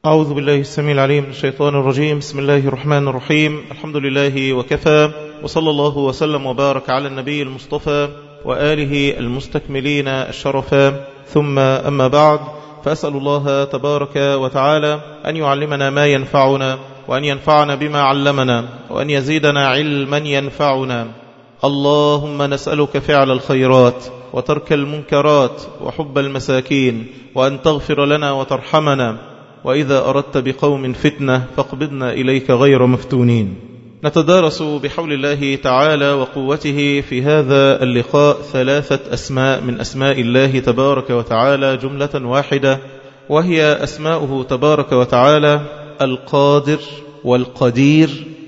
أعوذ بالله السميع العليم من الشيطان الرجيم بسم الله الرحمن الرحيم الحمد لله وكفى وصلى الله وسلم وبارك على النبي المصطفى وآله المستكملين الشرفا ثم أما بعد فأسأل الله تبارك وتعالى أن يعلمنا ما ينفعنا وأن ينفعنا بما علمنا وأن يزيدنا علما ينفعنا اللهم نسألك فعل الخيرات وترك المنكرات وحب المساكين وأن تغفر لنا وترحمنا وإذا أردت بقوم فتنة فاقبضنا إليك غير مفتونين نتدارس بحول الله تعالى وقوته في هذا اللقاء ثلاثة أسماء من أسماء الله تبارك وتعالى جملة واحدة وهي أسماؤه تبارك وتعالى القادر والقدير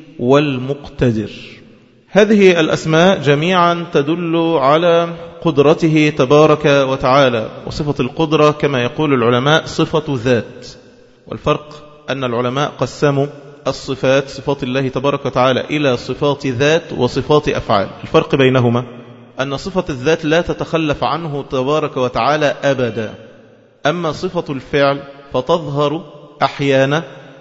والمقتدر هذه الأسماء جميعا تدل على قدرته تبارك وتعالى وصفة القدرة كما يقول العلماء صفة ذات والفرق أن العلماء قسموا الصفات صفات الله تبارك وتعالى إلى صفات ذات وصفات أفعال الفرق بينهما أن صفة الذات لا تتخلف عنه تبارك وتعالى أبدا أما صفة الفعل فتظهر أحيانا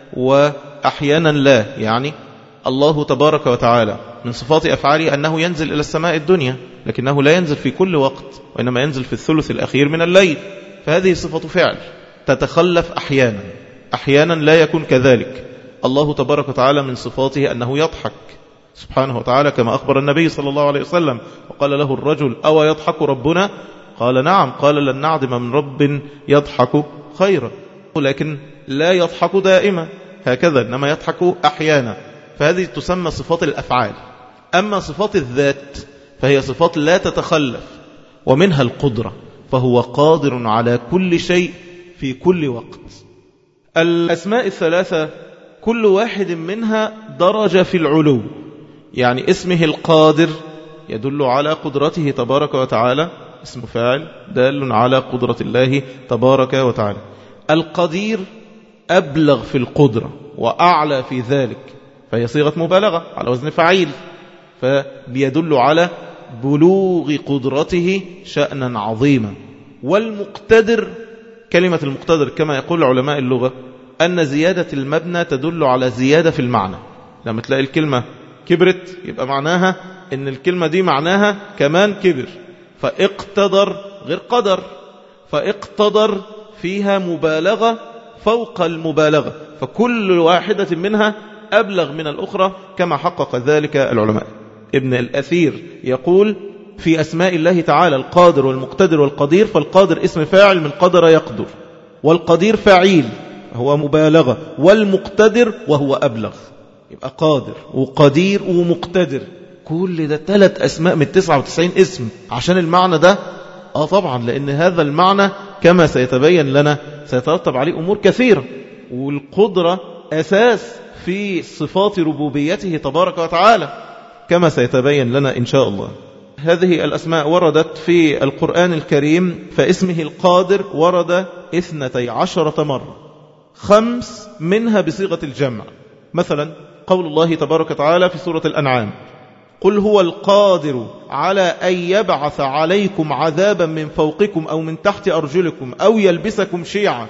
وأحيانا لا يعني الله تبارك وتعالى من صفات أفعاله أنه ينزل إلى السماء الدنيا لكنه لا ينزل في كل وقت وإنما ينزل في الثلث الأخير من الليل فهذه صفة فعل تتخلف أحيانا أحيانا لا يكون كذلك الله تبارك وتعالى من صفاته أنه يضحك سبحانه وتعالى كما أخبر النبي صلى الله عليه وسلم وقال له الرجل أو يضحك ربنا قال نعم قال لن نعدم من رب يضحك خيرا لكن لا يضحك دائما هكذا إنما يضحك أحيانا فهذه تسمى صفات الأفعال أما صفات الذات فهي صفات لا تتخلف ومنها القدرة فهو قادر على كل شيء في كل وقت الأسماء الثلاثة كل واحد منها درجة في العلو يعني اسمه القادر يدل على قدرته تبارك وتعالى اسم فاعل دال على قدرة الله تبارك وتعالى القدير أبلغ في القدرة وأعلى في ذلك فهي صيغة مبالغة على وزن فعيل فبيدل على بلوغ قدرته شأنا عظيما والمقتدر كلمة المقتدر كما يقول علماء اللغة أن زيادة المبنى تدل على زيادة في المعنى لما تلاقي الكلمة كبرت يبقى معناها ان الكلمة دي معناها كمان كبر فاقتدر غير قدر فاقتدر فيها مبالغة فوق المبالغة فكل واحدة منها أبلغ من الأخرى كما حقق ذلك العلماء ابن الأثير يقول في أسماء الله تعالى القادر والمقتدر والقدير فالقادر اسم فاعل من قدر يقدر والقدير فعيل هو مبالغة والمقتدر وهو أبلغ يبقى قادر وقدير ومقتدر كل ده ثلاث أسماء من 99 اسم عشان المعنى ده آه طبعا لأن هذا المعنى كما سيتبين لنا سيترتب عليه أمور كثيرة والقدرة أساس في صفات ربوبيته تبارك وتعالى كما سيتبين لنا إن شاء الله هذه الأسماء وردت في القرآن الكريم فاسمه القادر ورد اثنتي عشرة مرة خمس منها بصيغة الجمع مثلا قول الله تبارك وتعالى في سورة الأنعام قل هو القادر على أن يبعث عليكم عذابا من فوقكم أو من تحت أرجلكم أو يلبسكم شيعا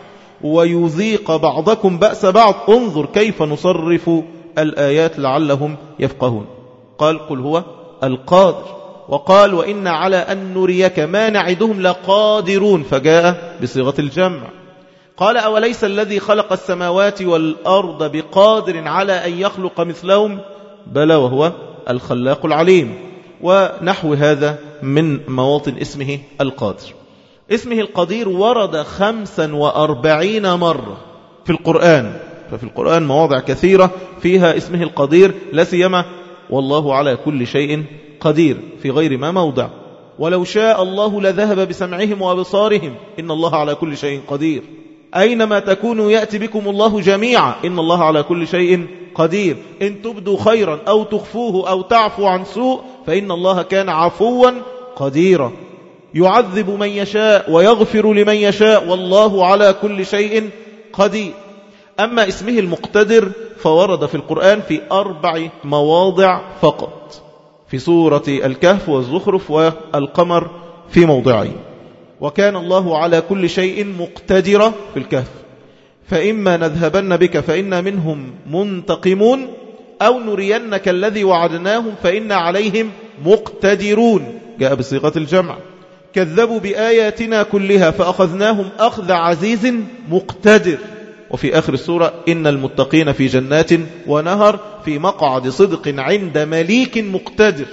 ويذيق بعضكم بأس بعض انظر كيف نصرف الآيات لعلهم يفقهون قال قل هو القادر وقال وإن على أن نريك ما نعدهم لقادرون فجاء بصيغة الجمع قال أوليس الذي خلق السماوات والأرض بقادر على أن يخلق مثلهم بلى وهو الخلاق العليم ونحو هذا من مواطن اسمه القادر اسمه القدير ورد خمسا وأربعين مرة في القرآن ففي القرآن مواضع كثيرة فيها اسمه القدير لا سيما والله على كل شيء قدير في غير ما موضع ولو شاء الله لذهب بسمعهم وأبصارهم إن الله على كل شيء قدير أينما تكونوا يأتي بكم الله جميعا إن الله على كل شيء قدير إن تبدوا خيرا أو تخفوه أو تعفو عن سوء فإن الله كان عفوا قديرا يعذب من يشاء ويغفر لمن يشاء والله على كل شيء قدير أما اسمه المقتدر فورد في القرآن في أربع مواضع فقط في سورة الكهف والزخرف والقمر في موضعين وكان الله على كل شيء مقتدرا في الكهف فإما نذهبن بك فإنا منهم منتقمون أو نرينك الذي وعدناهم فإنا عليهم مقتدرون جاء بصيغة الجمع كذبوا بآياتنا كلها فأخذناهم أخذ عزيز مقتدر وفي آخر السورة إن المتقين في جنات ونهر في مقعد صدق عند مليك مقتدر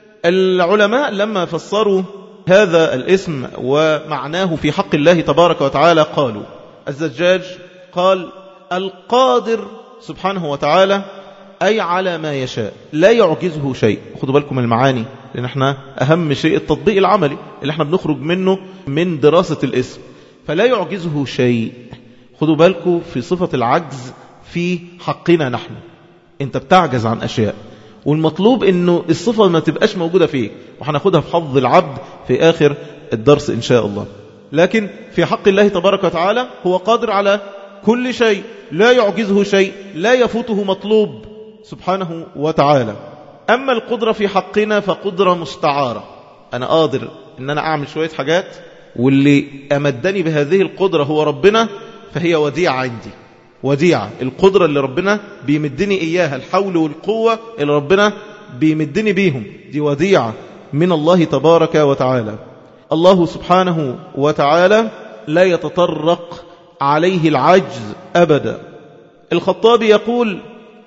العلماء لما فسروا هذا الاسم ومعناه في حق الله تبارك وتعالى قالوا الزجاج قال القادر سبحانه وتعالى أي على ما يشاء لا يعجزه شيء خدوا بالكم المعاني لأن احنا أهم شيء التطبيق العملي اللي احنا بنخرج منه من دراسة الاسم فلا يعجزه شيء خدوا بالكم في صفة العجز في حقنا نحن انت بتعجز عن أشياء والمطلوب انه الصفة ما تبقاش موجودة فيك وهناخدها في حظ العبد في آخر الدرس إن شاء الله لكن في حق الله تبارك وتعالى هو قادر على كل شيء لا يعجزه شيء لا يفوته مطلوب سبحانه وتعالى أما القدرة في حقنا فقدرة مستعارة أنا قادر أن أنا أعمل شوية حاجات واللي أمدني بهذه القدرة هو ربنا فهي وديعة عندي وديعة القدرة اللي ربنا بيمدني إياها الحول والقوة اللي ربنا بيمدني بيهم دي وديعة من الله تبارك وتعالى الله سبحانه وتعالى لا يتطرق عليه العجز أبدا الخطابي يقول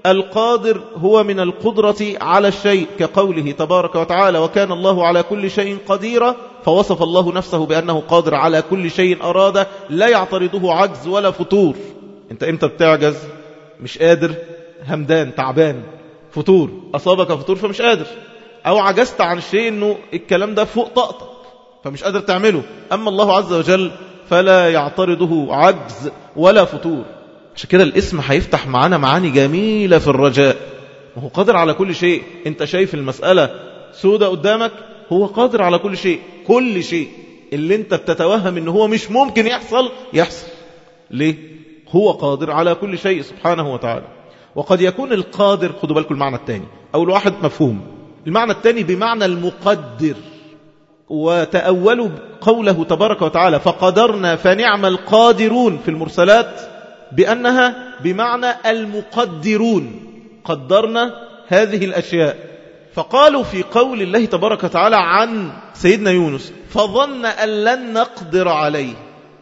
القادر هو من القدرة على الشيء كقوله تبارك وتعالى وكان الله على كل شيء قديرا فوصف الله نفسه بأنه قادر على كل شيء أراد لا يعترضه عجز ولا فتور انت امتى بتعجز مش قادر همدان تعبان فتور أصابك فتور فمش قادر أو عجزت عن الشيء أنه الكلام ده فوق طاقتك فمش قادر تعمله أما الله عز وجل فلا يعترضه عجز ولا فتور عشان كده الاسم هيفتح معانا معاني جميلة في الرجاء وهو قادر على كل شيء انت شايف المسألة سودة قدامك هو قادر على كل شيء كل شيء اللي انت بتتوهم ان هو مش ممكن يحصل يحصل ليه هو قادر على كل شيء سبحانه وتعالى وقد يكون القادر خدوا بالكم المعنى الثاني أول واحد مفهوم المعنى الثاني بمعنى المقدر وتأولوا قوله تبارك وتعالى فقدرنا فنعم القادرون في المرسلات بأنها بمعنى المقدرون قدرنا هذه الأشياء فقالوا في قول الله تبارك وتعالى عن سيدنا يونس فظن أن لن نقدر عليه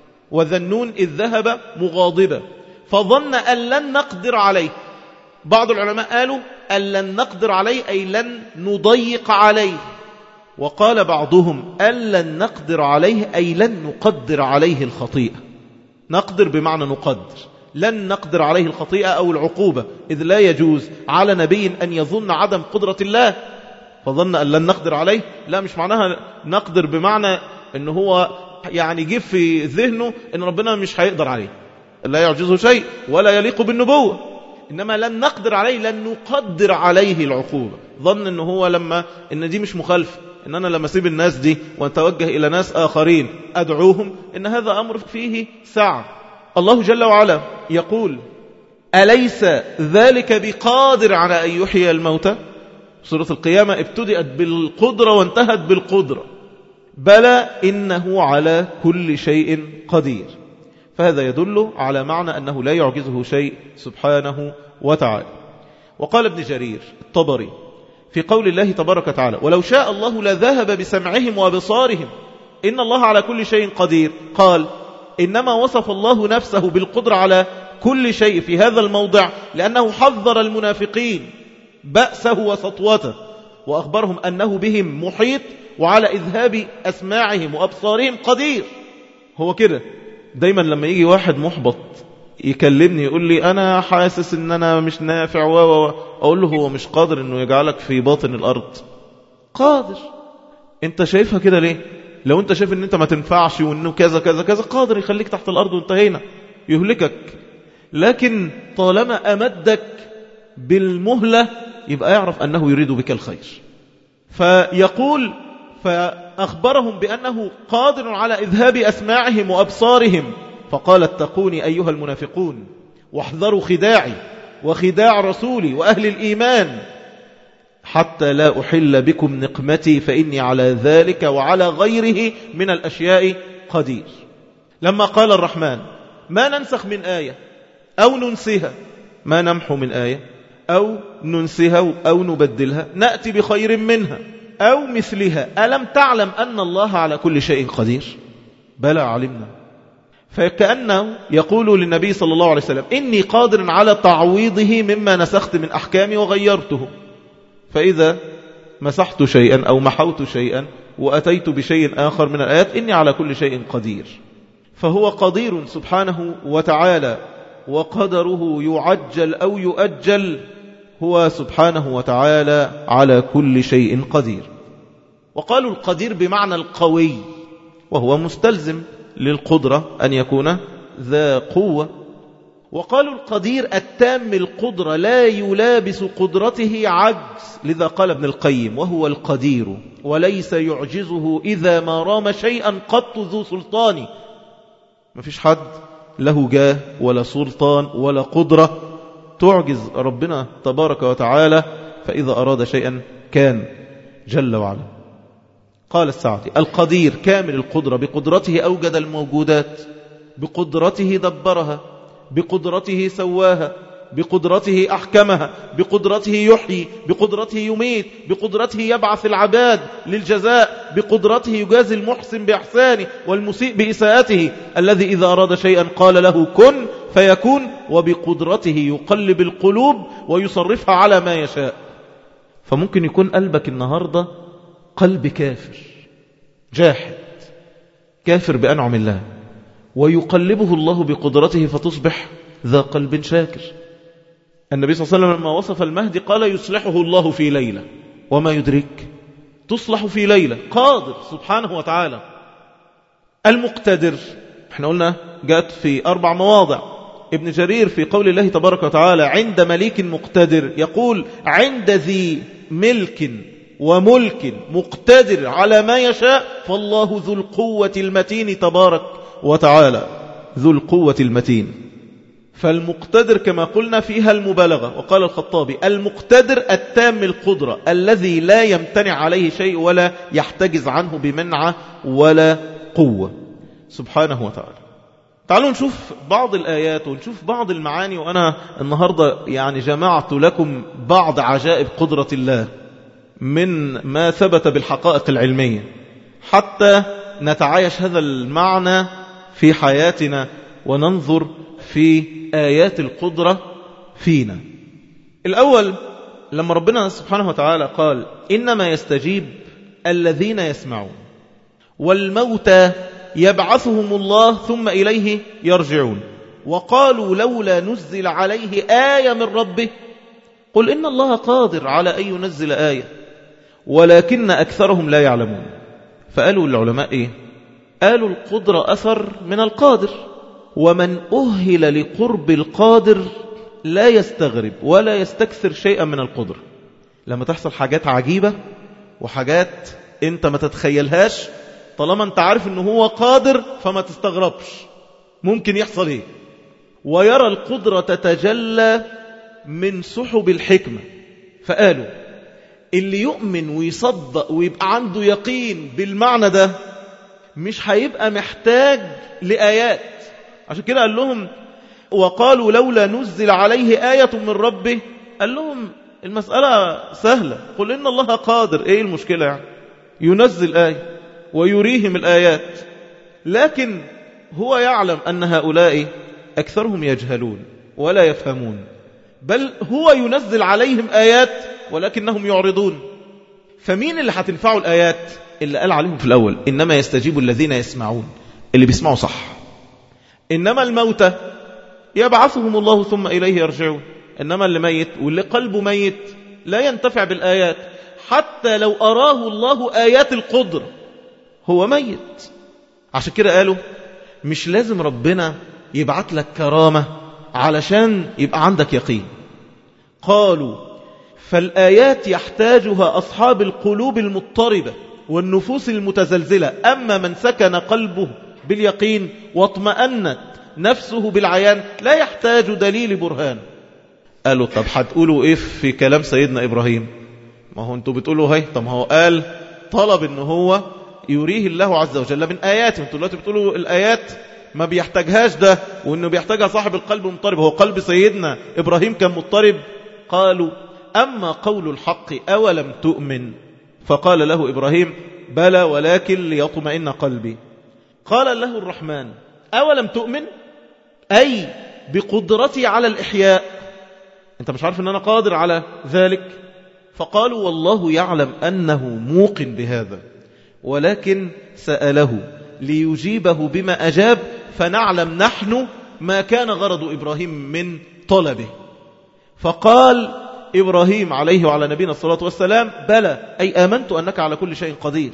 وذنون إذ ذهب مغاضبا فظن أن لن نقدر عليه بعض العلماء قالوا أن لن نقدر عليه أي لن نضيق عليه وقال بعضهم أن لن نقدر عليه أي لن نقدر عليه الخطيئة نقدر بمعنى نقدر لن نقدر عليه الخطيئة أو العقوبة إذ لا يجوز على نبي أن يظن عدم قدرة الله فظن أن لن نقدر عليه لا مش معناها نقدر بمعنى أن هو يعني جيب في ذهنه أن ربنا مش هيقدر عليه لا يعجزه شيء ولا يليق بالنبوة إنما لن نقدر عليه لن نقدر عليه العقوبة ظن أنه هو لما أن دي مش مخالفة إن أنا لما أسيب الناس دي وأتوجه إلى ناس آخرين أدعوهم إن هذا أمر فيه سعة الله جل وعلا يقول أليس ذلك بقادر على أن يحيي الموتى سورة القيامة ابتدأت بالقدرة وانتهت بالقدرة بلى إنه على كل شيء قدير فهذا يدل على معنى أنه لا يعجزه شيء سبحانه وتعالى وقال ابن جرير الطبري في قول الله تبارك وتعالى ولو شاء الله لذهب بسمعهم وبصارهم إن الله على كل شيء قدير قال إنما وصف الله نفسه بالقدرة على كل شيء في هذا الموضع لأنه حذر المنافقين بأسه وسطوته وأخبرهم أنه بهم محيط وعلى إذهاب أسماعهم وأبصارهم قدير هو كده دايما لما يجي واحد محبط يكلمني يقول لي أنا حاسس أن أنا مش نافع و أقول له هو مش قادر أنه يجعلك في باطن الأرض قادر أنت شايفها كده ليه لو أنت شايف أن أنت ما تنفعش وأنه كذا كذا كذا قادر يخليك تحت الأرض وانتهينا يهلكك لكن طالما أمدك بالمهلة يبقى يعرف أنه يريد بك الخير فيقول فأخبرهم بأنه قادر على إذهاب أسماعهم وأبصارهم فقال اتقوني أيها المنافقون واحذروا خداعي وخداع رسولي وأهل الإيمان حتى لا أحل بكم نقمتي فإني على ذلك وعلى غيره من الأشياء قدير لما قال الرحمن ما ننسخ من آية أو ننسها ما نمحو من آية أو ننسها أو نبدلها نأتي بخير منها أو مثلها ألم تعلم أن الله على كل شيء قدير بلى علمنا فكأنه يقول للنبي صلى الله عليه وسلم إني قادر على تعويضه مما نسخت من أحكامي وغيرته فإذا مسحت شيئا أو محوت شيئا وأتيت بشيء آخر من الآيات إني على كل شيء قدير فهو قدير سبحانه وتعالى وقدره يعجل أو يؤجل هو سبحانه وتعالى على كل شيء قدير وقالوا القدير بمعنى القوي وهو مستلزم للقدرة أن يكون ذا قوة وقالوا القدير التام القدرة لا يلابس قدرته عجز لذا قال ابن القيم وهو القدير وليس يعجزه إذا ما رام شيئا قط ذو سلطان ما فيش حد له جاه ولا سلطان ولا قدرة تعجز ربنا تبارك وتعالى فإذا أراد شيئا كان جل وعلا قال السعدي القدير كامل القدرة بقدرته أوجد الموجودات بقدرته دبرها بقدرته سواها بقدرته أحكمها بقدرته يحيي بقدرته يميت بقدرته يبعث العباد للجزاء بقدرته يجازي المحسن بإحسانه والمسيء بإساءته الذي إذا أراد شيئا قال له كن فيكون وبقدرته يقلب القلوب ويصرفها على ما يشاء فممكن يكون قلبك النهاردة قلب كافر جاحد كافر بأنعم الله ويقلبه الله بقدرته فتصبح ذا قلب شاكر النبي صلى الله عليه وسلم لما وصف المهدي قال يصلحه الله في ليلة وما يدرك تصلح في ليلة قادر سبحانه وتعالى المقتدر احنا قلنا جاءت في أربع مواضع ابن جرير في قول الله تبارك وتعالى عند مليك مقتدر يقول عند ذي ملك وملك مقتدر على ما يشاء فالله ذو القوة المتين تبارك وتعالى ذو القوة المتين فالمقتدر كما قلنا فيها المبالغة وقال الخطابي المقتدر التام القدرة الذي لا يمتنع عليه شيء ولا يحتجز عنه بمنعة ولا قوة سبحانه وتعالى تعالوا نشوف بعض الآيات ونشوف بعض المعاني وأنا النهاردة يعني جمعت لكم بعض عجائب قدرة الله من ما ثبت بالحقائق العلمية حتى نتعايش هذا المعنى في حياتنا وننظر في آيات القدرة فينا الأول لما ربنا سبحانه وتعالى قال إنما يستجيب الذين يسمعون والموتى يبعثهم الله ثم إليه يرجعون وقالوا لولا نزل عليه آية من ربه قل إن الله قادر على أن ينزل آية ولكن أكثرهم لا يعلمون فقالوا العلماء إيه قالوا القدرة أثر من القادر ومن أهل لقرب القادر لا يستغرب ولا يستكثر شيئا من القدرة لما تحصل حاجات عجيبة وحاجات انت ما تتخيلهاش طالما انت عارف انه هو قادر فما تستغربش ممكن يحصل ايه ويرى القدرة تتجلى من سحب الحكمة فقالوا اللي يؤمن ويصدق ويبقى عنده يقين بالمعنى ده مش هيبقى محتاج لآيات عشان كده قال لهم وقالوا لولا نزل عليه آية من ربه قال لهم المسألة سهلة قل إن الله قادر إيه المشكلة يعني ينزل آية ويريهم الآيات لكن هو يعلم أن هؤلاء أكثرهم يجهلون ولا يفهمون بل هو ينزل عليهم آيات ولكنهم يعرضون فمين اللي هتنفعوا الآيات اللي قال عليهم في الأول إنما يستجيب الذين يسمعون اللي بيسمعوا صح إنما الموتى يبعثهم الله ثم إليه يرجعون إنما اللي ميت واللي قلبه ميت لا ينتفع بالآيات حتى لو أراه الله آيات القدر هو ميت عشان كده قالوا مش لازم ربنا يبعت لك كرامة علشان يبقى عندك يقين قالوا فالآيات يحتاجها أصحاب القلوب المضطربة والنفوس المتزلزلة أما من سكن قلبه باليقين واطمأنت نفسه بالعيان لا يحتاج دليل برهان قالوا طب هتقولوا ايه في كلام سيدنا إبراهيم ما هو انتوا بتقولوا هي طب هو قال طلب ان هو يريه الله عز وجل من آياته انتوا دلوقتي بتقولوا الآيات ما بيحتاجهاش ده وانه بيحتاجها صاحب القلب المضطرب هو قلب سيدنا ابراهيم كان مضطرب قالوا اما قول الحق اولم تؤمن فقال له ابراهيم بلى ولكن ليطمئن قلبي قال له الرحمن اولم تؤمن اي بقدرتي على الاحياء انت مش عارف ان انا قادر على ذلك فقالوا والله يعلم انه موقن بهذا ولكن سأله ليجيبه بما أجاب فنعلم نحن ما كان غرض إبراهيم من طلبه فقال إبراهيم عليه وعلى نبينا الصلاة والسلام بلى أي آمنت أنك على كل شيء قدير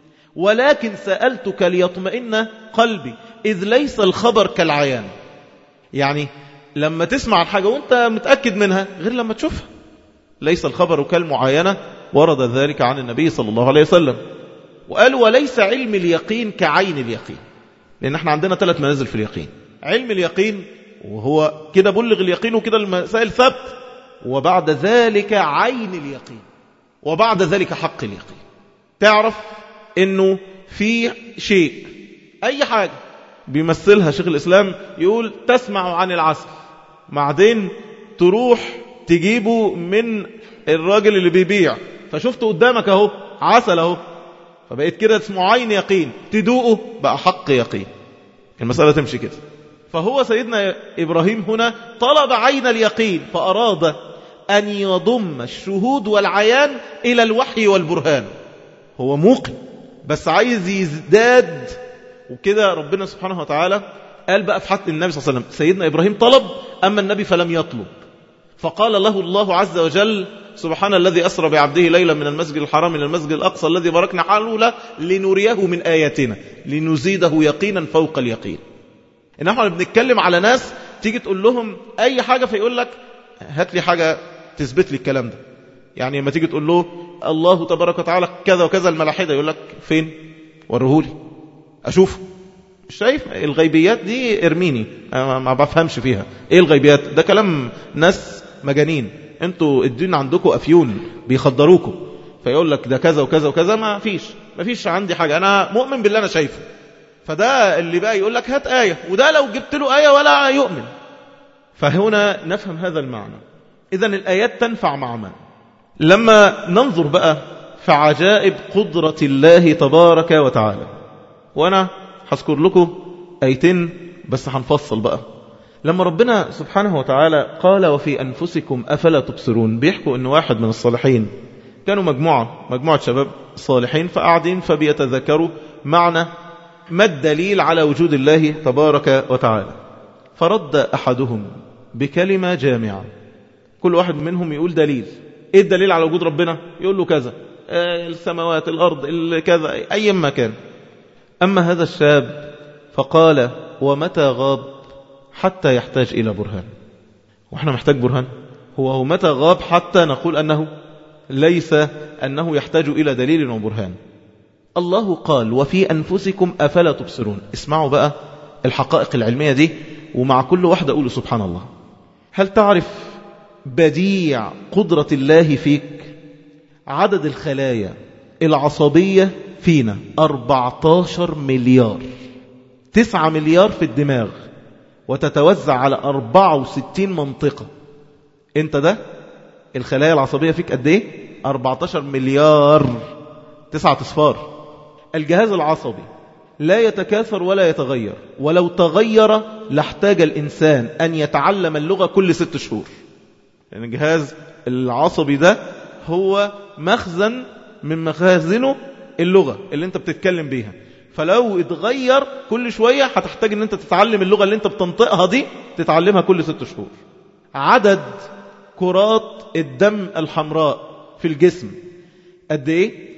ولكن سألتك ليطمئن قلبي إذ ليس الخبر كالعيان يعني لما تسمع الحاجة وانت متأكد منها غير لما تشوفها ليس الخبر كالمعاينة ورد ذلك عن النبي صلى الله عليه وسلم وقال وليس علم اليقين كعين اليقين لأن احنا عندنا ثلاث منازل في اليقين علم اليقين وهو كده بلغ اليقين وكده المسائل ثبت وبعد ذلك عين اليقين وبعد ذلك حق اليقين تعرف انه في شيء اي حاجة بيمثلها شيخ الاسلام يقول تسمع عن العسل بعدين تروح تجيبه من الراجل اللي بيبيع فشفته قدامك اهو عسل اهو فبقيت كده اسمه عين يقين تدوقه بقى حق يقين المسألة تمشي كده فهو سيدنا إبراهيم هنا طلب عين اليقين فأراد أن يضم الشهود والعيان إلى الوحي والبرهان هو موقن بس عايز يزداد وكده ربنا سبحانه وتعالى قال بقى في حق النبي صلى الله عليه وسلم سيدنا إبراهيم طلب أما النبي فلم يطلب فقال له الله عز وجل سبحان الذي أسرى بعبده ليلا من المسجد الحرام إلى المسجد الأقصى الذي باركنا حوله لنريه من آياتنا لنزيده يقينا فوق اليقين إن احنا بنتكلم على ناس تيجي تقول لهم أي حاجة فيقول لك هات لي حاجة تثبت لي الكلام ده يعني لما تيجي تقول له الله تبارك وتعالى كذا وكذا الملاحدة يقول لك فين ورهولي أشوفه مش شايف الغيبيات دي ارميني أنا ما بفهمش فيها ايه الغيبيات ده كلام ناس مجانين انتوا الدين عندكم افيون بيخدروكم فيقول لك ده كذا وكذا وكذا ما فيش ما فيش عندي حاجة انا مؤمن باللي انا شايفه فده اللي بقى يقول لك هات آية وده لو جبت له آية ولا يؤمن فهنا نفهم هذا المعنى إذا الآيات تنفع مع من لما ننظر بقى في عجائب قدرة الله تبارك وتعالى وأنا هذكر لكم آيتين بس هنفصل بقى لما ربنا سبحانه وتعالى قال وفي أنفسكم أفلا تبصرون بيحكوا أن واحد من الصالحين كانوا مجموعة مجموعة شباب صالحين فقاعدين فبيتذكروا معنى ما الدليل على وجود الله تبارك وتعالى فرد أحدهم بكلمة جامعة كل واحد منهم يقول دليل ايه الدليل على وجود ربنا يقول له كذا آه السماوات الأرض كذا أي مكان أما هذا الشاب فقال ومتى غاب حتى يحتاج إلى برهان وإحنا محتاج برهان هو هو متى غاب حتى نقول أنه ليس أنه يحتاج إلى دليل وبرهان الله قال وفي أنفسكم أفلا تبصرون اسمعوا بقى الحقائق العلمية دي ومع كل واحدة أقول سبحان الله هل تعرف بديع قدرة الله فيك عدد الخلايا العصبية فينا 14 مليار 9 مليار في الدماغ وتتوزع على 64 منطقة انت ده الخلايا العصبية فيك قد ايه 14 مليار تسعة اصفار الجهاز العصبي لا يتكاثر ولا يتغير ولو تغير لاحتاج الإنسان أن يتعلم اللغة كل ست شهور يعني الجهاز العصبي ده هو مخزن من مخازنه اللغة اللي انت بتتكلم بيها فلو اتغير كل شوية هتحتاج ان انت تتعلم اللغة اللي انت بتنطقها دي تتعلمها كل ست شهور عدد كرات الدم الحمراء في الجسم قد ايه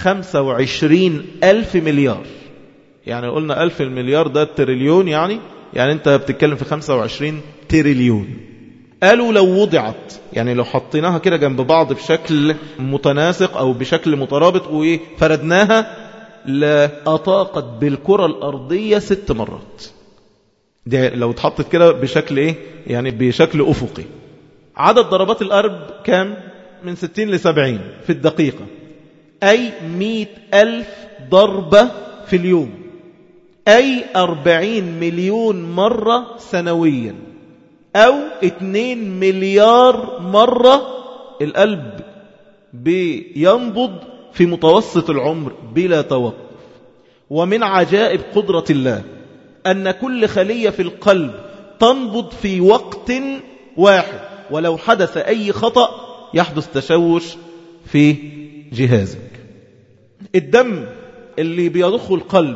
25 ألف مليار يعني قلنا ألف المليار ده تريليون يعني يعني انت بتتكلم في 25 تريليون قالوا لو وضعت يعني لو حطيناها كده جنب بعض بشكل متناسق أو بشكل مترابط وفردناها لأطاقت بالكرة الأرضية ست مرات دي لو اتحطت كده بشكل ايه يعني بشكل أفقي عدد ضربات القلب كام من 60 ل 70 في الدقيقة أي مئة ألف ضربة في اليوم أي أربعين مليون مرة سنويا أو اتنين مليار مرة القلب بينبض في متوسط العمر بلا توقف ومن عجائب قدرة الله أن كل خلية في القلب تنبض في وقت واحد ولو حدث أي خطأ يحدث تشوش في جهازك الدم اللي بيضخه القلب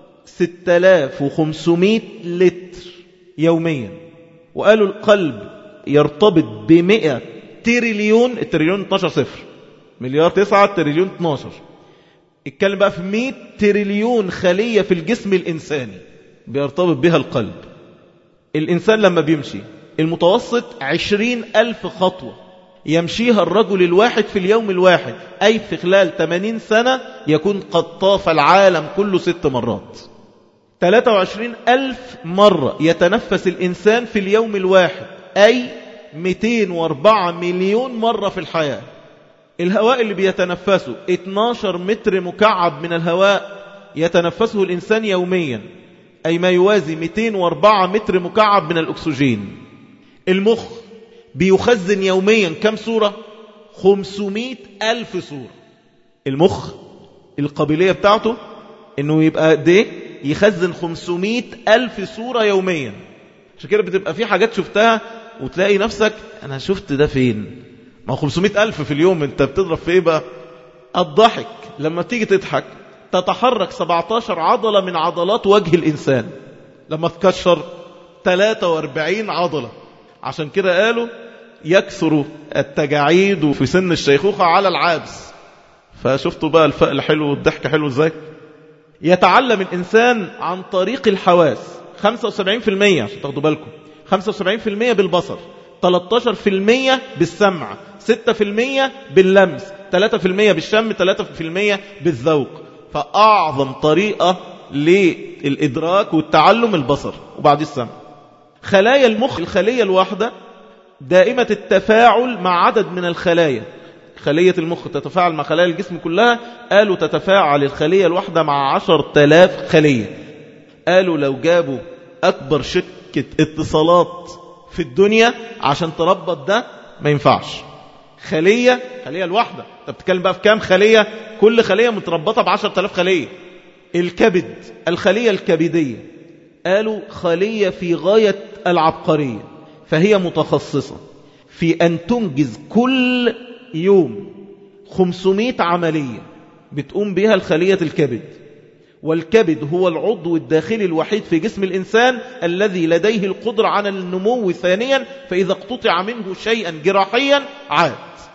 6500 لتر يوميا وقالوا القلب يرتبط ب100 تريليون التريليون 12 صفر مليار 9 تريليون 12 اتكلم بقى في 100 تريليون خلية في الجسم الإنساني بيرتبط بها القلب الإنسان لما بيمشي المتوسط عشرين ألف خطوة يمشيها الرجل الواحد في اليوم الواحد أي في خلال 80 سنة يكون قد طاف العالم كله ست مرات 23 ألف مرة يتنفس الإنسان في اليوم الواحد أي 204 مليون مرة في الحياة الهواء اللي بيتنفسه 12 متر مكعب من الهواء يتنفسه الإنسان يوميا أي ما يوازي 204 متر مكعب من الأكسجين المخ بيخزن يوميا كم صورة 500 ألف صورة المخ القابلية بتاعته انه يبقى ده يخزن 500 ألف صورة يوميا عشان كده بتبقى في حاجات شفتها وتلاقي نفسك انا شفت ده فين ما هو 500 ألف في اليوم انت بتضرب في ايه بقى الضحك لما تيجي تضحك تتحرك 17 عضلة من عضلات وجه الإنسان لما تكشر 43 عضلة عشان كده قالوا يكثر التجاعيد في سن الشيخوخة على العابس فشفتوا بقى الفقل حلو والضحك حلو ازاي يتعلم الإنسان عن طريق الحواس 75% عشان تاخدوا بالكم 75% بالبصر 13% بالسمع 6% باللمس 3% بالشم 3% بالذوق فأعظم طريقة للإدراك والتعلم البصر وبعد السمع خلايا المخ الخلية الواحدة دائمة التفاعل مع عدد من الخلايا خلية المخ تتفاعل مع خلايا الجسم كلها قالوا تتفاعل الخلية الواحدة مع عشر تلاف خلية قالوا لو جابوا أكبر شركة اتصالات في الدنيا عشان تربط ده ما ينفعش خلية خلية الواحدة انت بتتكلم بقى في كام خلية كل خلية متربطة بعشر تلاف خلية الكبد الخلية الكبدية قالوا خلية في غاية العبقرية فهي متخصصة في أن تنجز كل يوم 500 عملية بتقوم بها الخلية الكبد والكبد هو العضو الداخلي الوحيد في جسم الإنسان الذي لديه القدرة على النمو ثانيا فإذا اقتطع منه شيئا جراحيا عاد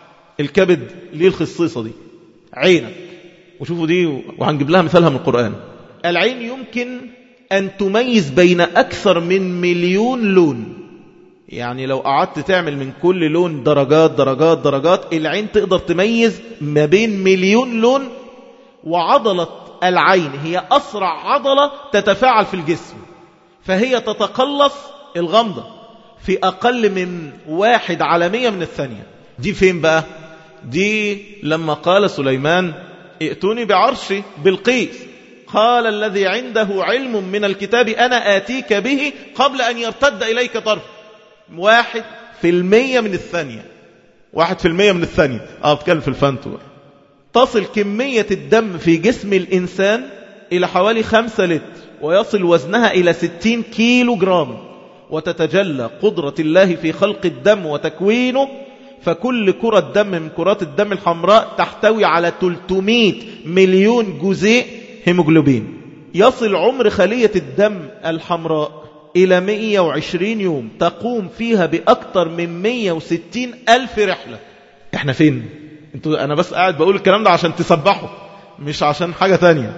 الكبد ليه الخصيصة دي عينك وشوفوا دي وهنجيب لها مثالها من القرآن العين يمكن أن تميز بين أكثر من مليون لون يعني لو قعدت تعمل من كل لون درجات درجات درجات العين تقدر تميز ما بين مليون لون وعضلة العين هي أسرع عضلة تتفاعل في الجسم فهي تتقلص الغمضة في أقل من واحد على مية من الثانية دي فين بقى دي لما قال سليمان ائتوني بعرشي بالقيس قال الذي عنده علم من الكتاب أنا آتيك به قبل أن يرتد إليك طرف واحد في المية من الثانية واحد في المية من الثانية اه بتكلم في الفانتو تصل كمية الدم في جسم الإنسان إلى حوالي خمسة لتر ويصل وزنها إلى ستين كيلو جرام وتتجلى قدرة الله في خلق الدم وتكوينه فكل كرة دم من كرات الدم الحمراء تحتوي على 300 مليون جزيء هيموجلوبين يصل عمر خلية الدم الحمراء إلى 120 يوم تقوم فيها بأكثر من 160 ألف رحلة احنا فين؟ انتوا أنا بس قاعد بقول الكلام ده عشان تسبحوا مش عشان حاجة تانية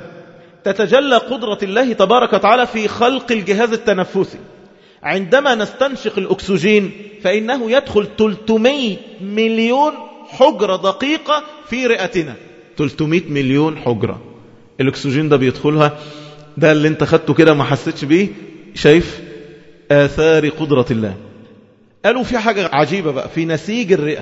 تتجلى قدرة الله تبارك وتعالى في خلق الجهاز التنفسي عندما نستنشق الأكسجين فإنه يدخل 300 مليون حجرة دقيقة في رئتنا 300 مليون حجرة الأكسجين ده بيدخلها ده اللي انت خدته كده ما حسيتش بيه شايف آثار قدرة الله قالوا في حاجة عجيبة بقى في نسيج الرئة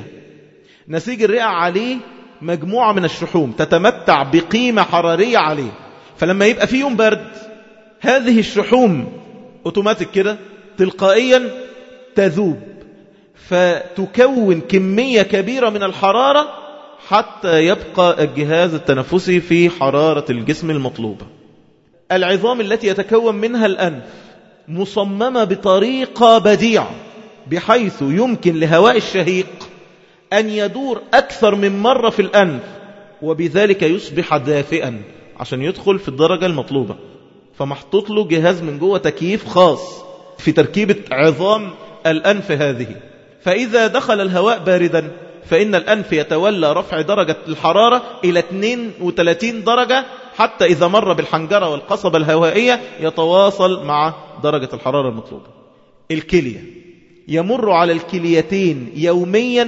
نسيج الرئة عليه مجموعة من الشحوم تتمتع بقيمة حرارية عليه فلما يبقى في يوم برد هذه الشحوم اوتوماتيك كده تلقائيا تذوب فتكون كمية كبيرة من الحرارة حتى يبقى الجهاز التنفسي في حرارة الجسم المطلوبة العظام التي يتكون منها الأنف مصممة بطريقة بديعة بحيث يمكن لهواء الشهيق أن يدور أكثر من مرة في الأنف وبذلك يصبح دافئا عشان يدخل في الدرجة المطلوبة فمحطوط له جهاز من جوه تكييف خاص في تركيبة عظام الأنف هذه فإذا دخل الهواء باردا فإن الأنف يتولى رفع درجة الحرارة إلى 32 درجة حتى إذا مر بالحنجرة والقصبة الهوائية يتواصل مع درجة الحرارة المطلوبة الكلية يمر على الكليتين يوميا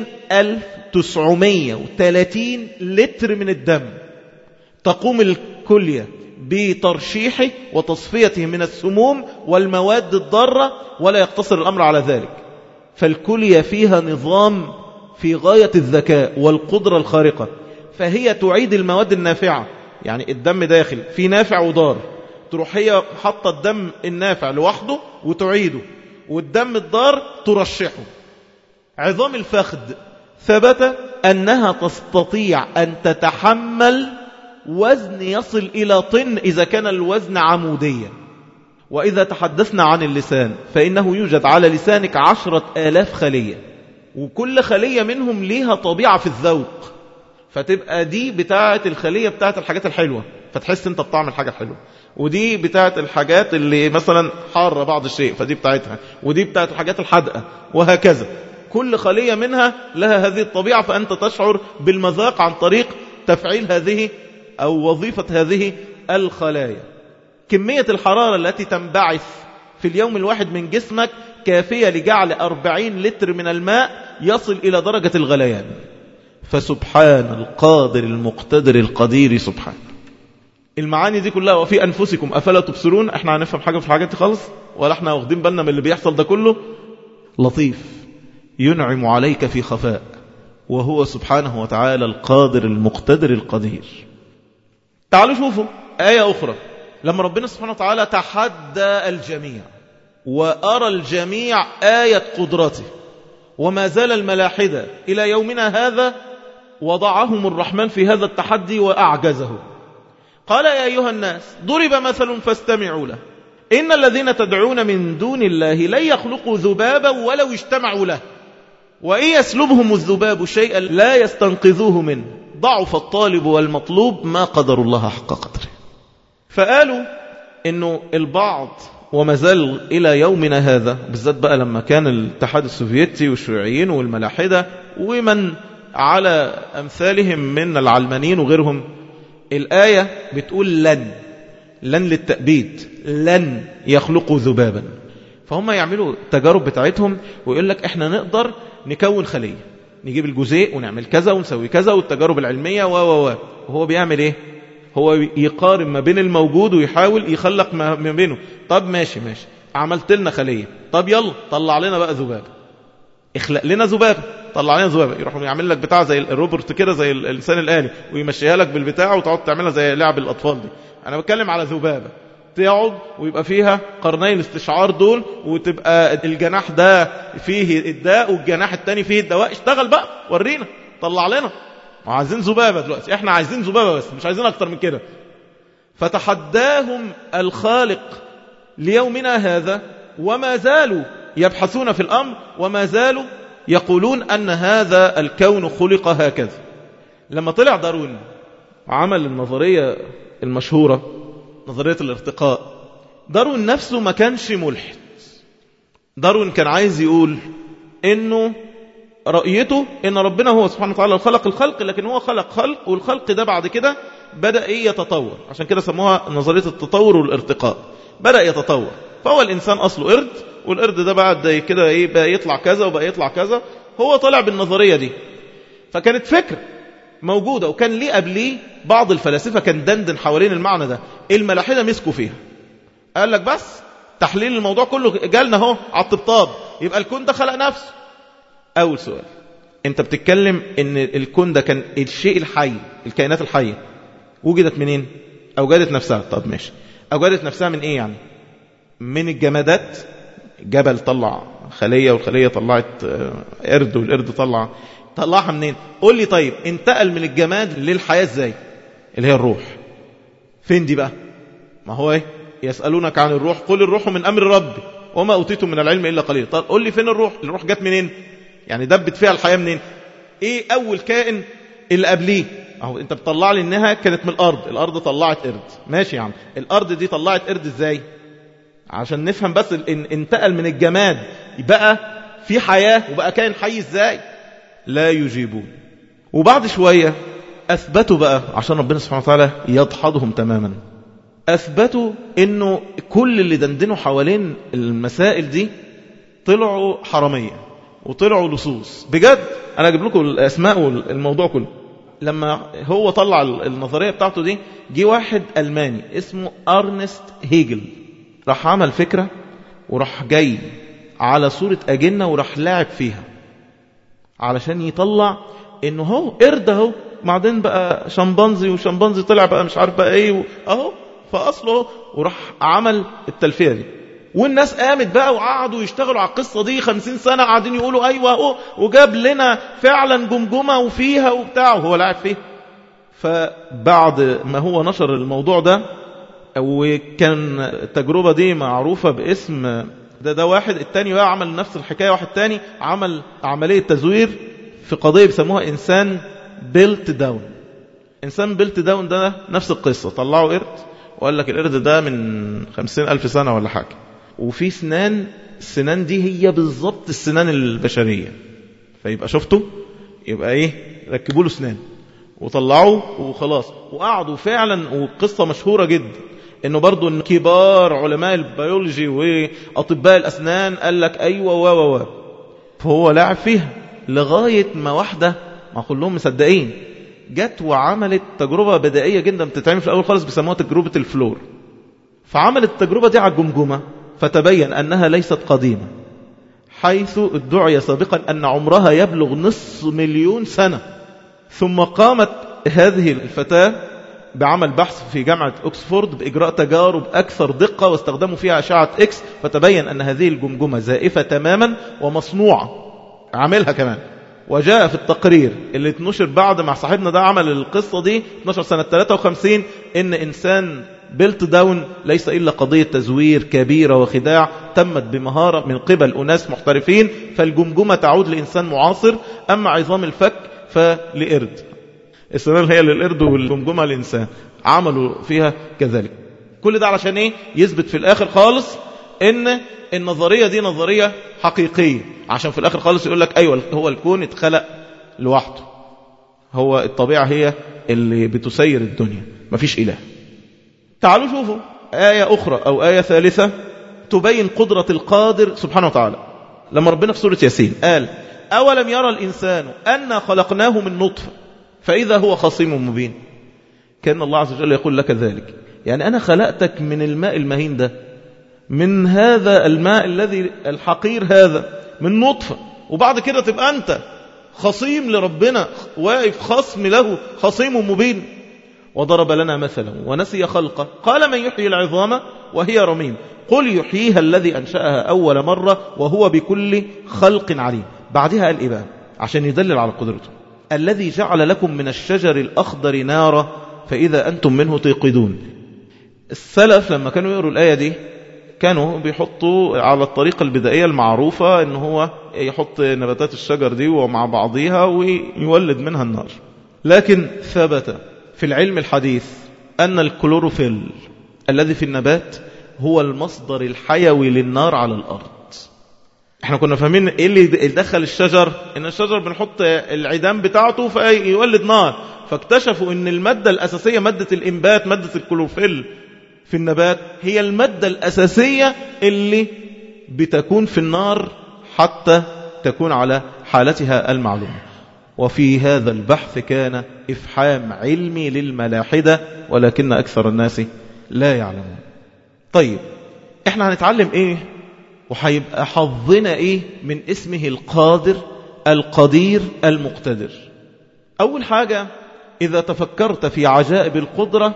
1930 لتر من الدم تقوم الكلية بترشيحه وتصفيته من السموم والمواد الضارة ولا يقتصر الأمر على ذلك فالكلية فيها نظام في غاية الذكاء والقدرة الخارقة فهي تعيد المواد النافعة يعني الدم داخل في نافع وضار تروح هي حاطة الدم النافع لوحده وتعيده والدم الضار ترشحه عظام الفخذ ثبت أنها تستطيع أن تتحمل وزن يصل إلى طن إذا كان الوزن عموديا وإذا تحدثنا عن اللسان فإنه يوجد على لسانك عشرة آلاف خلية وكل خلية منهم ليها طبيعة في الذوق فتبقى دي بتاعة الخلية بتاعة الحاجات الحلوة فتحس انت بطعم الحاجة الحلوة ودي بتاعة الحاجات اللي مثلا حارة بعض الشيء فدي بتاعتها ودي بتاعة الحاجات الحدقة وهكذا كل خلية منها لها هذه الطبيعة فأنت تشعر بالمذاق عن طريق تفعيل هذه أو وظيفة هذه الخلايا كمية الحرارة التي تنبعث في اليوم الواحد من جسمك كافية لجعل أربعين لتر من الماء يصل إلى درجة الغليان فسبحان القادر المقتدر القدير سبحانه المعاني دي كلها وفي أنفسكم أفلا تبصرون احنا هنفهم حاجة في الحاجات دي خالص ولا احنا واخدين بالنا من اللي بيحصل ده كله لطيف ينعم عليك في خفاء وهو سبحانه وتعالى القادر المقتدر القدير تعالوا شوفوا آية أخرى لما ربنا سبحانه وتعالى تحدى الجميع وأرى الجميع آية قدرته وما زال الملاحدة إلى يومنا هذا وضعهم الرحمن في هذا التحدي وأعجزه قال يا أيها الناس ضرب مثل فاستمعوا له إن الذين تدعون من دون الله لن يخلقوا ذبابا ولو اجتمعوا له وإن يسلبهم الذباب شيئا لا يستنقذوه منه ضعف الطالب والمطلوب ما قدر الله حق قدره فقالوا انه البعض وما زال الى يومنا هذا بالذات بقى لما كان الاتحاد السوفيتي والشيوعيين والملاحدة ومن على امثالهم من العلمانيين وغيرهم الآية بتقول لن لن للتأبيد لن يخلقوا ذبابا فهم يعملوا التجارب بتاعتهم ويقول لك احنا نقدر نكون خلية نجيب الجزيء ونعمل كذا ونسوي كذا والتجارب العلمية و و و وهو بيعمل ايه هو يقارن ما بين الموجود ويحاول يخلق ما بينه طب ماشي ماشي عملت لنا خلية طب يلا طلع لنا بقى ذبابة اخلق لنا ذبابة طلع لنا ذبابة يروح يعمل لك بتاع زي الروبرت كده زي اللسان الآلي ويمشيها لك بالبتاع وتقعد تعملها زي لعب الأطفال دي أنا بتكلم على ذبابة تقعد ويبقى فيها قرني الاستشعار دول وتبقى الجناح ده فيه الداء والجناح التاني فيه الدواء اشتغل بقى ورينا طلع لنا وعايزين ذبابة دلوقتي احنا عايزين ذبابة بس مش عايزين اكتر من كده فتحداهم الخالق ليومنا هذا وما زالوا يبحثون في الأمر وما زالوا يقولون أن هذا الكون خلق هكذا لما طلع داروين عمل النظرية المشهورة نظرية الارتقاء داروين نفسه ما كانش ملحد داروين كان عايز يقول انه رأيته ان ربنا هو سبحانه وتعالى خلق الخلق لكن هو خلق خلق والخلق ده بعد كده بدأ ايه يتطور عشان كده سموها نظرية التطور والارتقاء بدأ يتطور فهو الإنسان أصله قرد والقرد ده بعد كده ايه بقى يطلع كذا وبقى يطلع كذا هو طلع بالنظرية دي فكانت فكرة موجودة وكان ليه قبليه بعض الفلاسفة كان دندن حوالين المعنى ده الملاحدة مسكوا فيها قال لك بس تحليل الموضوع كله جالنا اهو على الطبطاب يبقى الكون ده خلق نفسه أول سؤال أنت بتتكلم أن الكون ده كان الشيء الحي الكائنات الحية وجدت منين أوجدت نفسها طب ماشي أوجدت نفسها من إيه يعني من الجمادات جبل طلع خلية والخلية طلعت قرد والقرد طلع طلعها منين قول لي طيب انتقل من الجماد للحياة ازاي اللي هي الروح فين دي بقى ما هو ايه يسألونك عن الروح قل الروح من أمر ربي وما أوتيتم من العلم إلا قليل طب قول لي فين الروح الروح جت منين يعني دبت فيها الحياة منين ايه أول كائن اللي قبليه اهو انت بتطلع لي انها كانت من الارض الارض طلعت قرد ماشي يا عم الارض دي طلعت قرد ازاي عشان نفهم بس ان انتقل من الجماد بقى في حياة وبقى كائن حي ازاي لا يجيبون وبعد شوية أثبتوا بقى عشان ربنا سبحانه وتعالى يدحضهم تماما أثبتوا أنه كل اللي دندنوا حوالين المسائل دي طلعوا حرامية وطلعوا لصوص بجد أنا أجيب لكم الأسماء والموضوع كله لما هو طلع النظرية بتاعته دي جه واحد ألماني اسمه أرنست هيجل راح عمل فكرة وراح جاي على صورة أجنة وراح لاعب فيها علشان يطلع انه هو قرد اهو بعدين بقى شمبانزي وشمبانزي طلع بقى مش عارف بقى ايه اهو فاصله وراح عمل التلفيه دي والناس قامت بقى وقعدوا يشتغلوا على القصة دي خمسين سنة قاعدين يقولوا أيوة أهو وجاب لنا فعلا جمجمة وفيها وبتاع وهو لاعب فيه فبعد ما هو نشر الموضوع ده وكان التجربة دي معروفة باسم ده ده واحد التاني بقى عمل نفس الحكاية واحد تاني عمل عملية تزوير في قضية بيسموها إنسان بيلت داون إنسان بيلت داون ده نفس القصة طلعوا قرد وقال لك القرد ده من خمسين ألف سنة ولا حاجة وفي سنان السنان دي هي بالظبط السنان البشرية فيبقى شفتوا يبقى ايه ركبوا له سنان وطلعوه وخلاص وقعدوا فعلا وقصة مشهورة جدا انه برضو إن كبار علماء البيولوجي واطباء الاسنان قال لك ايوه و و و فهو لاعب فيها لغاية ما واحدة ما كلهم مصدقين جت وعملت تجربة بدائية جدا بتتعمل في الاول خالص بيسموها تجربة الفلور فعملت التجربة دي على الجمجمة فتبين انها ليست قديمة حيث ادعي سابقا ان عمرها يبلغ نصف مليون سنة ثم قامت هذه الفتاة بعمل بحث في جامعة أكسفورد بإجراء تجارب أكثر دقة واستخدموا فيها أشعة إكس فتبين أن هذه الجمجمة زائفة تماما ومصنوعة عاملها كمان وجاء في التقرير اللي اتنشر بعد ما صاحبنا ده عمل القصة دي 12 سنة 53 إن إنسان بيلت داون ليس إلا قضية تزوير كبيرة وخداع تمت بمهارة من قبل أناس محترفين فالجمجمة تعود لإنسان معاصر أما عظام الفك فلقرد السنان هي للقرد والجمجمة للإنسان عملوا فيها كذلك كل ده علشان إيه يثبت في الآخر خالص إن النظرية دي نظرية حقيقية عشان في الآخر خالص يقول لك أيوة هو الكون اتخلق لوحده هو الطبيعة هي اللي بتسير الدنيا مفيش إله تعالوا شوفوا آية أخرى أو آية ثالثة تبين قدرة القادر سبحانه وتعالى لما ربنا في سورة ياسين قال أولم يرى الإنسان أنا خلقناه من نطفة فإذا هو خصيم مبين كان الله عز وجل يقول لك ذلك يعني أنا خلقتك من الماء المهين ده من هذا الماء الذي الحقير هذا من نطفة وبعد كده تبقى أنت خصيم لربنا واقف خصم له خصيم مبين وضرب لنا مثلا ونسي خلقه قال من يحيي العظام وهي رميم قل يحييها الذي أنشأها أول مرة وهو بكل خلق عليم بعدها قال إيه بقى عشان يدلل على قدرته الذي جعل لكم من الشجر الأخضر نارا فإذا أنتم منه تيقدون السلف لما كانوا يقروا الآية دي كانوا بيحطوا على الطريقة البدائية المعروفة ان هو يحط نباتات الشجر دي ومع بعضها ويولد منها النار لكن ثبت في العلم الحديث أن الكلوروفيل الذي في النبات هو المصدر الحيوي للنار على الأرض احنا كنا فاهمين ايه اللي دخل الشجر ان الشجر بنحط العيدان بتاعته فيولد نار فاكتشفوا ان المادة الأساسية مادة الإنبات مادة الكلوروفيل في النبات هي المادة الأساسية اللي بتكون في النار حتى تكون على حالتها المعلومة وفي هذا البحث كان إفحام علمي للملاحدة ولكن أكثر الناس لا يعلمون طيب احنا هنتعلم ايه وهيبقى حظنا ايه من اسمه القادر القدير المقتدر أول حاجة إذا تفكرت في عجائب القدرة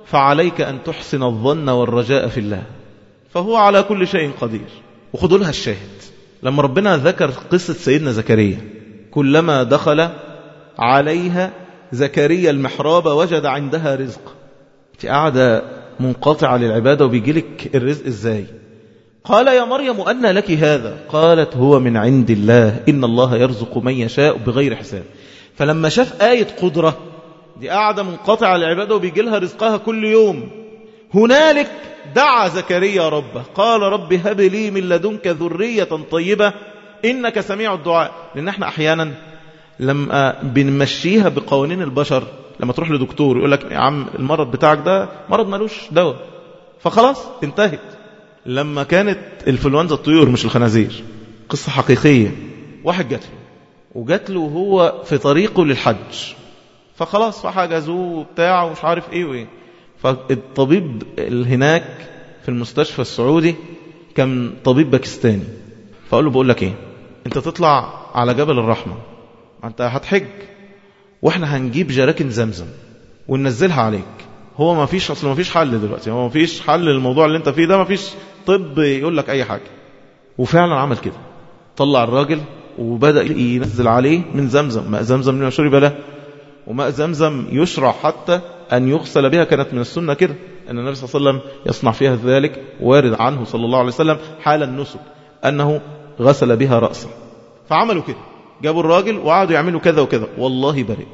فعليك أن تحسن الظن والرجاء في الله فهو على كل شيء قدير وخذوا لها الشاهد لما ربنا ذكر قصة سيدنا زكريا كلما دخل عليها زكريا المحراب وجد عندها رزق انت قاعدة منقطعة للعبادة وبيجي لك الرزق ازاي قال يا مريم أن لك هذا قالت هو من عند الله إن الله يرزق من يشاء بغير حساب فلما شاف آية قدرة دي قاعدة منقطعة للعبادة وبيجي لها رزقها كل يوم هنالك دعا زكريا ربه قال رب هب لي من لدنك ذرية طيبة إنك سميع الدعاء لأن احنا أحيانا لما بنمشيها بقوانين البشر لما تروح لدكتور يقول لك يا عم المرض بتاعك ده مرض ملوش دواء فخلاص انتهت لما كانت الفلونزا الطيور مش الخنازير قصة حقيقية واحد جات له وجات له وهو في طريقه للحج فخلاص فحجزوه بتاع ومش عارف ايه وايه فالطبيب هناك في المستشفى السعودي كان طبيب باكستاني فقال له بقول لك ايه انت تطلع على جبل الرحمة انت هتحج واحنا هنجيب جراكن زمزم وننزلها عليك هو ما فيش اصل ما فيش حل دلوقتي هو ما فيش حل للموضوع اللي انت فيه ده ما فيش طب يقول لك اي حاجة وفعلا عمل كده طلع الراجل وبدأ ينزل عليه من زمزم ماء زمزم لما شرب له وماء زمزم يشرع حتى أن يغسل بها كانت من السنة كده أن النبي صلى الله عليه وسلم يصنع فيها ذلك وارد عنه صلى الله عليه وسلم حال النسك أنه غسل بها رأسه فعملوا كده جابوا الراجل وقعدوا يعملوا كذا وكذا والله بريء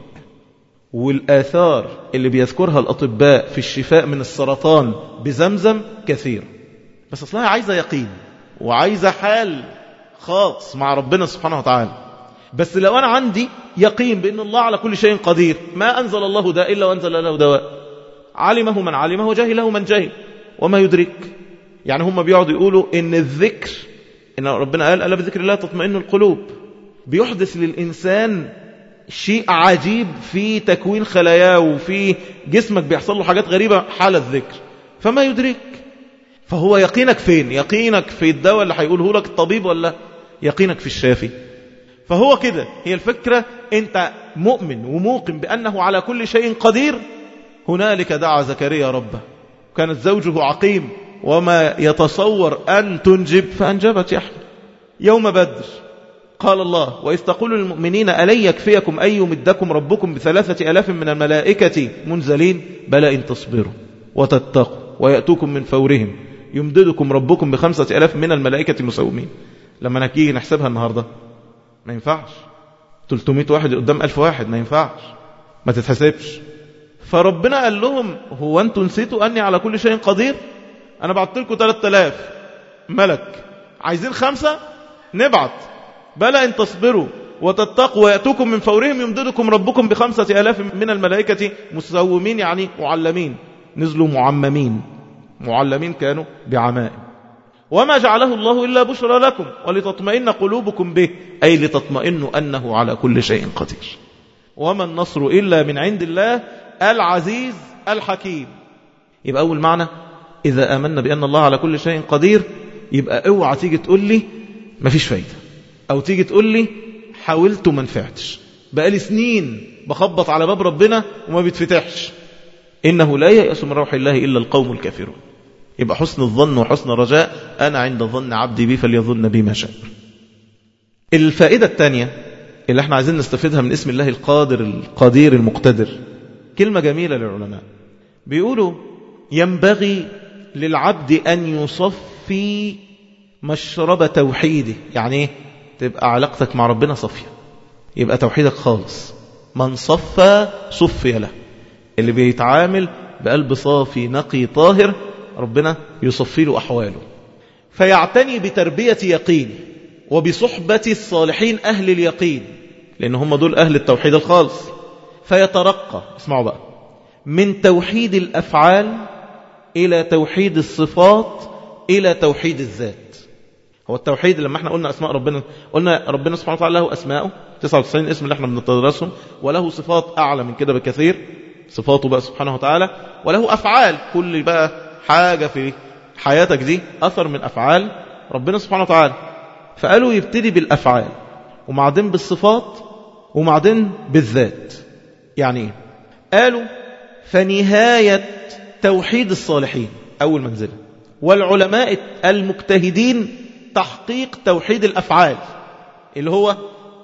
والآثار اللي بيذكرها الأطباء في الشفاء من السرطان بزمزم كثير بس أصلها عايزة يقين وعايزة حال خاص مع ربنا سبحانه وتعالى بس لو أنا عندي يقين بأن الله على كل شيء قدير ما أنزل الله داء إلا وأنزل له دواء علمه من علمه وجهله من جهل وما يدرك يعني هم بيقعدوا يقولوا إن الذكر إن ربنا قال ألا بذكر الله تطمئن القلوب بيحدث للإنسان شيء عجيب في تكوين خلاياه وفي جسمك بيحصل له حاجات غريبة حال الذكر فما يدرك فهو يقينك فين يقينك في الدواء اللي هيقوله لك الطبيب ولا يقينك في الشافي فهو كده هي الفكرة انت مؤمن وموقن بأنه على كل شيء قدير هنالك دعا زكريا ربه كانت زوجه عقيم وما يتصور أن تنجب فأنجبت يحمل يوم بدر قال الله وإذ تقول للمؤمنين ألن يكفيكم أن يمدكم ربكم بثلاثة ألاف من الملائكة منزلين بلى إن تصبروا وتتقوا ويأتوكم من فورهم يمددكم ربكم بخمسة ألاف من الملائكة مسومين لما نكيه نحسبها النهاردة ما ينفعش 300 واحد قدام 1000 واحد ما ينفعش ما تتحسبش فربنا قال لهم هو أنتم نسيتوا أني على كل شيء قدير أنا بعت لكم 3000 ملك عايزين خمسة نبعت بلى إن تصبروا وتتقوا ويأتوكم من فورهم يمددكم ربكم بخمسة ألاف من الملائكة مسومين يعني معلمين نزلوا معممين معلمين كانوا بعمائم وما جعله الله إلا بشرى لكم ولتطمئن قلوبكم به أي لتطمئنوا أنه على كل شيء قدير وما النصر إلا من عند الله العزيز الحكيم يبقى أول معنى إذا آمنا بأن الله على كل شيء قدير يبقى اوعى تيجي تقول لي مفيش فايدة أو تيجي تقول لي حاولت وما نفعتش بقالي سنين بخبط على باب ربنا وما بيتفتحش إنه لا يأس من روح الله إلا القوم الكافرون يبقى حسن الظن وحسن الرجاء أنا عند ظن عبدي بي فليظن بي ما شاء الفائدة الثانية اللي احنا عايزين نستفيدها من اسم الله القادر القدير المقتدر كلمة جميلة للعلماء بيقولوا ينبغي للعبد أن يصفي مشرب توحيده يعني ايه تبقى علاقتك مع ربنا صفية يبقى توحيدك خالص من صفى صفي له اللي بيتعامل بقلب صافي نقي طاهر ربنا يصفي له أحواله فيعتني بتربية يقين وبصحبة الصالحين أهل اليقين لأن هم دول أهل التوحيد الخالص فيترقى اسمعوا بقى من توحيد الأفعال إلى توحيد الصفات إلى توحيد الذات هو التوحيد لما احنا قلنا أسماء ربنا قلنا ربنا سبحانه وتعالى له أسماءه 99 اسم اللي احنا بنتدرسهم وله صفات أعلى من كده بكثير صفاته بقى سبحانه وتعالى وله أفعال كل بقى حاجة في حياتك دي أثر من أفعال ربنا سبحانه وتعالى فقالوا يبتدي بالأفعال وبعدين بالصفات وبعدين بالذات يعني ايه قالوا فنهاية توحيد الصالحين أول منزلة والعلماء المجتهدين تحقيق توحيد الأفعال اللي هو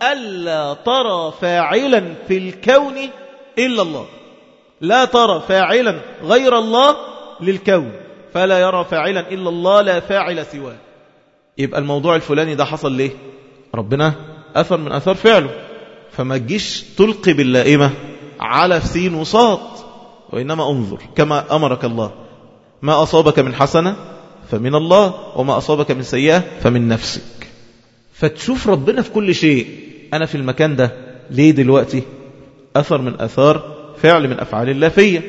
ألا ترى فاعلا في الكون إلا الله لا ترى فاعلا غير الله للكون فلا يرى فاعلا إلا الله لا فاعل سواه يبقى الموضوع الفلاني ده حصل ليه ربنا أثر من أثار فعله فما تجيش تلقي باللائمة على سين وصاد وإنما انظر كما أمرك الله ما أصابك من حسنة فمن الله وما أصابك من سيئة فمن نفسك فتشوف ربنا في كل شيء أنا في المكان ده ليه دلوقتي أثر من أثار فعل من أفعال الله فيا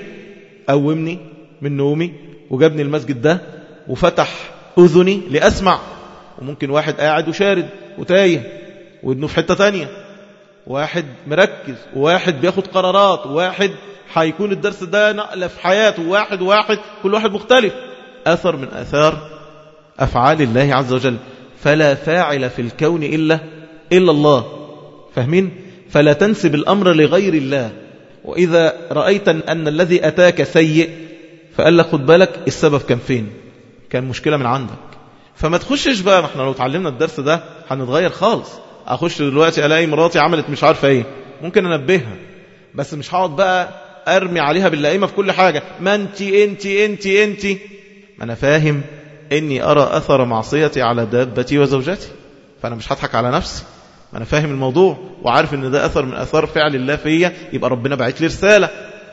قومني من نومي وجابني المسجد ده وفتح أذني لأسمع وممكن واحد قاعد وشارد وتايه ودنه في حتة تانية واحد مركز وواحد بياخد قرارات وواحد هيكون الدرس ده نقلة في حياته واحد واحد كل واحد مختلف أثر من أثار أفعال الله عز وجل فلا فاعل في الكون إلا إلا الله فاهمين فلا تنسب الأمر لغير الله وإذا رأيت أن الذي أتاك سيء فقال لك خد بالك السبب كان فين كان مشكلة من عندك فما تخشش بقى احنا لو اتعلمنا الدرس ده هنتغير خالص اخش دلوقتي الاقي مراتي عملت مش عارفه ايه ممكن انبهها بس مش هقعد بقى ارمي عليها باللئيمه في كل حاجه ما انت انت انت انت ما انا فاهم اني ارى اثر معصيتي على دابتي وزوجتي فانا مش هضحك على نفسي ما انا فاهم الموضوع وعارف ان ده اثر من اثار فعل الله فيا يبقى ربنا بعت لي رساله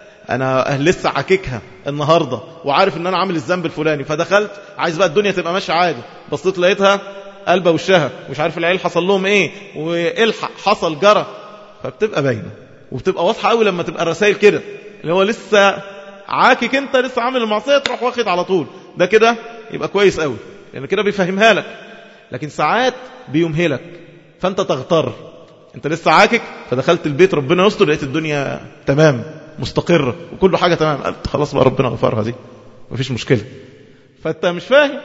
انا لسه عاككها النهارده وعارف ان انا عامل الذنب الفلاني فدخلت عايز بقى الدنيا تبقى ماشيه عادي بصيت لقيتها قلبه وشها مش عارف العيال حصل لهم ايه والحق حصل جرى فبتبقى باينه وبتبقى واضحه قوي لما تبقى الرسائل كده اللي هو لسه عاكك انت لسه عامل المعصيه تروح واخد على طول ده كده يبقى كويس قوي لان كده بيفهمها لك لكن ساعات بيمهلك فانت تغتر انت لسه عاكك فدخلت البيت ربنا يستر لقيت الدنيا تمام مستقرة وكل حاجة تمام قلت خلاص بقى ربنا غفرها دي مفيش مشكلة فانت مش فاهم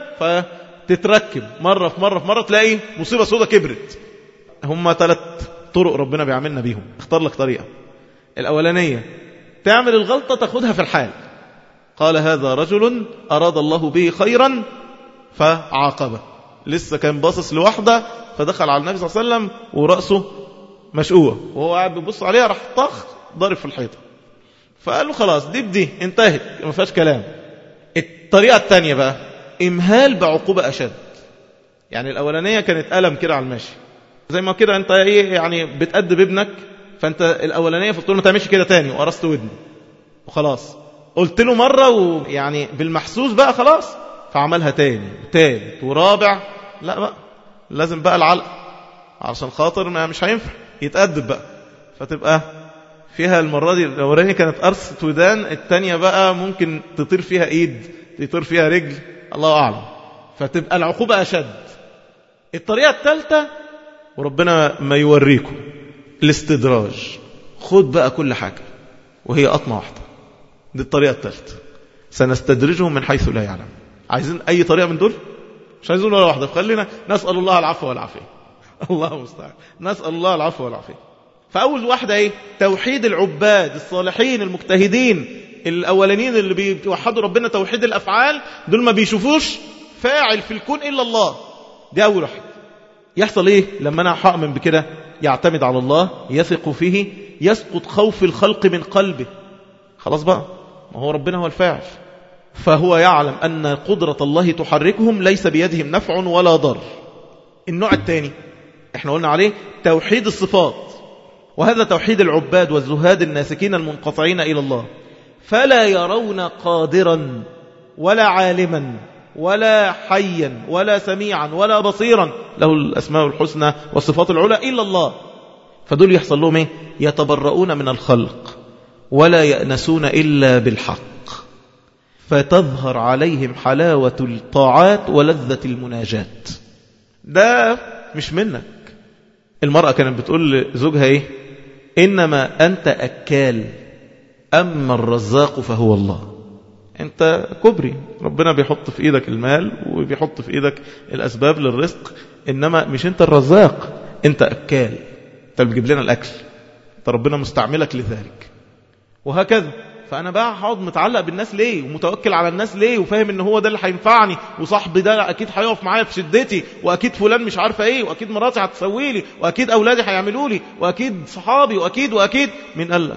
فتتركب مرة في مرة في مرة تلاقي مصيبة سودة كبرت هم ثلاث طرق ربنا بيعملنا بيهم اختار لك طريقة الأولانية تعمل الغلطة تاخدها في الحال قال هذا رجل أراد الله به خيرا فعاقبه لسه كان باصص لوحده فدخل على النبي صلى الله عليه وسلم ورأسه مشقوة وهو قاعد بيبص عليها راح طخ ضارب في الحيطة فقال له خلاص دي بدي انتهت ما فيهاش كلام الطريقة الثانية بقى إمهال بعقوبة أشد يعني الأولانية كانت ألم كده على الماشي زي ما كده أنت إيه يعني بتأدب ابنك فأنت الأولانية فقلت له ما تعملش كده تاني وقرصت ودني وخلاص قلت له مرة ويعني بالمحسوس بقى خلاص فعملها تاني تالت ورابع لا بقى لازم بقى العلق عشان خاطر ما مش هينفع يتأدب بقى فتبقى فيها المرة دي الأولانية كانت قرصة ودان التانية بقى ممكن تطير فيها إيد تطير فيها رجل الله أعلم فتبقى العقوبة أشد الطريقة الثالثة وربنا ما يوريكم الاستدراج خد بقى كل حاجة وهي قطمة واحدة دي الطريقة الثالثة سنستدرجهم من حيث لا يعلم عايزين أي طريقة من دول مش عايزين ولا واحدة فخلينا نسأل الله العفو والعافية الله المستعان نسأل الله العفو والعافية فأول واحدة إيه توحيد العباد الصالحين المجتهدين الأولانيين اللي بيوحدوا ربنا توحيد الأفعال دول ما بيشوفوش فاعل في الكون إلا الله دي أول واحدة يحصل إيه لما أنا حأمن بكده يعتمد على الله يثق فيه يسقط خوف الخلق من قلبه خلاص بقى ما هو ربنا هو الفاعل فهو يعلم أن قدرة الله تحركهم ليس بيدهم نفع ولا ضر النوع الثاني احنا قلنا عليه توحيد الصفات وهذا توحيد العباد والزهاد الناسكين المنقطعين إلى الله فلا يرون قادرا ولا عالما ولا حيا ولا سميعا ولا بصيرا له الأسماء الحسنى والصفات العلى إلا الله فدول يحصل لهم ايه يتبرؤون من الخلق ولا يأنسون إلا بالحق فتظهر عليهم حلاوة الطاعات ولذة المناجات ده مش منك المرأة كانت بتقول لزوجها ايه إنما أنت أكال أما الرزاق فهو الله أنت كبري ربنا بيحط في إيدك المال وبيحط في إيدك الأسباب للرزق إنما مش أنت الرزاق أنت أكال أنت اللي بتجيب لنا الأكل أنت ربنا مستعملك لذلك وهكذا فأنا بقى هقعد متعلق بالناس ليه ومتوكل على الناس ليه وفاهم ان هو ده اللي هينفعني وصاحبي ده أكيد هيقف معايا في شدتي وأكيد فلان مش عارفة ايه وأكيد مراتي هتسوي لي وأكيد أولادي هيعملوا لي وأكيد صحابي وأكيد وأكيد من قال لك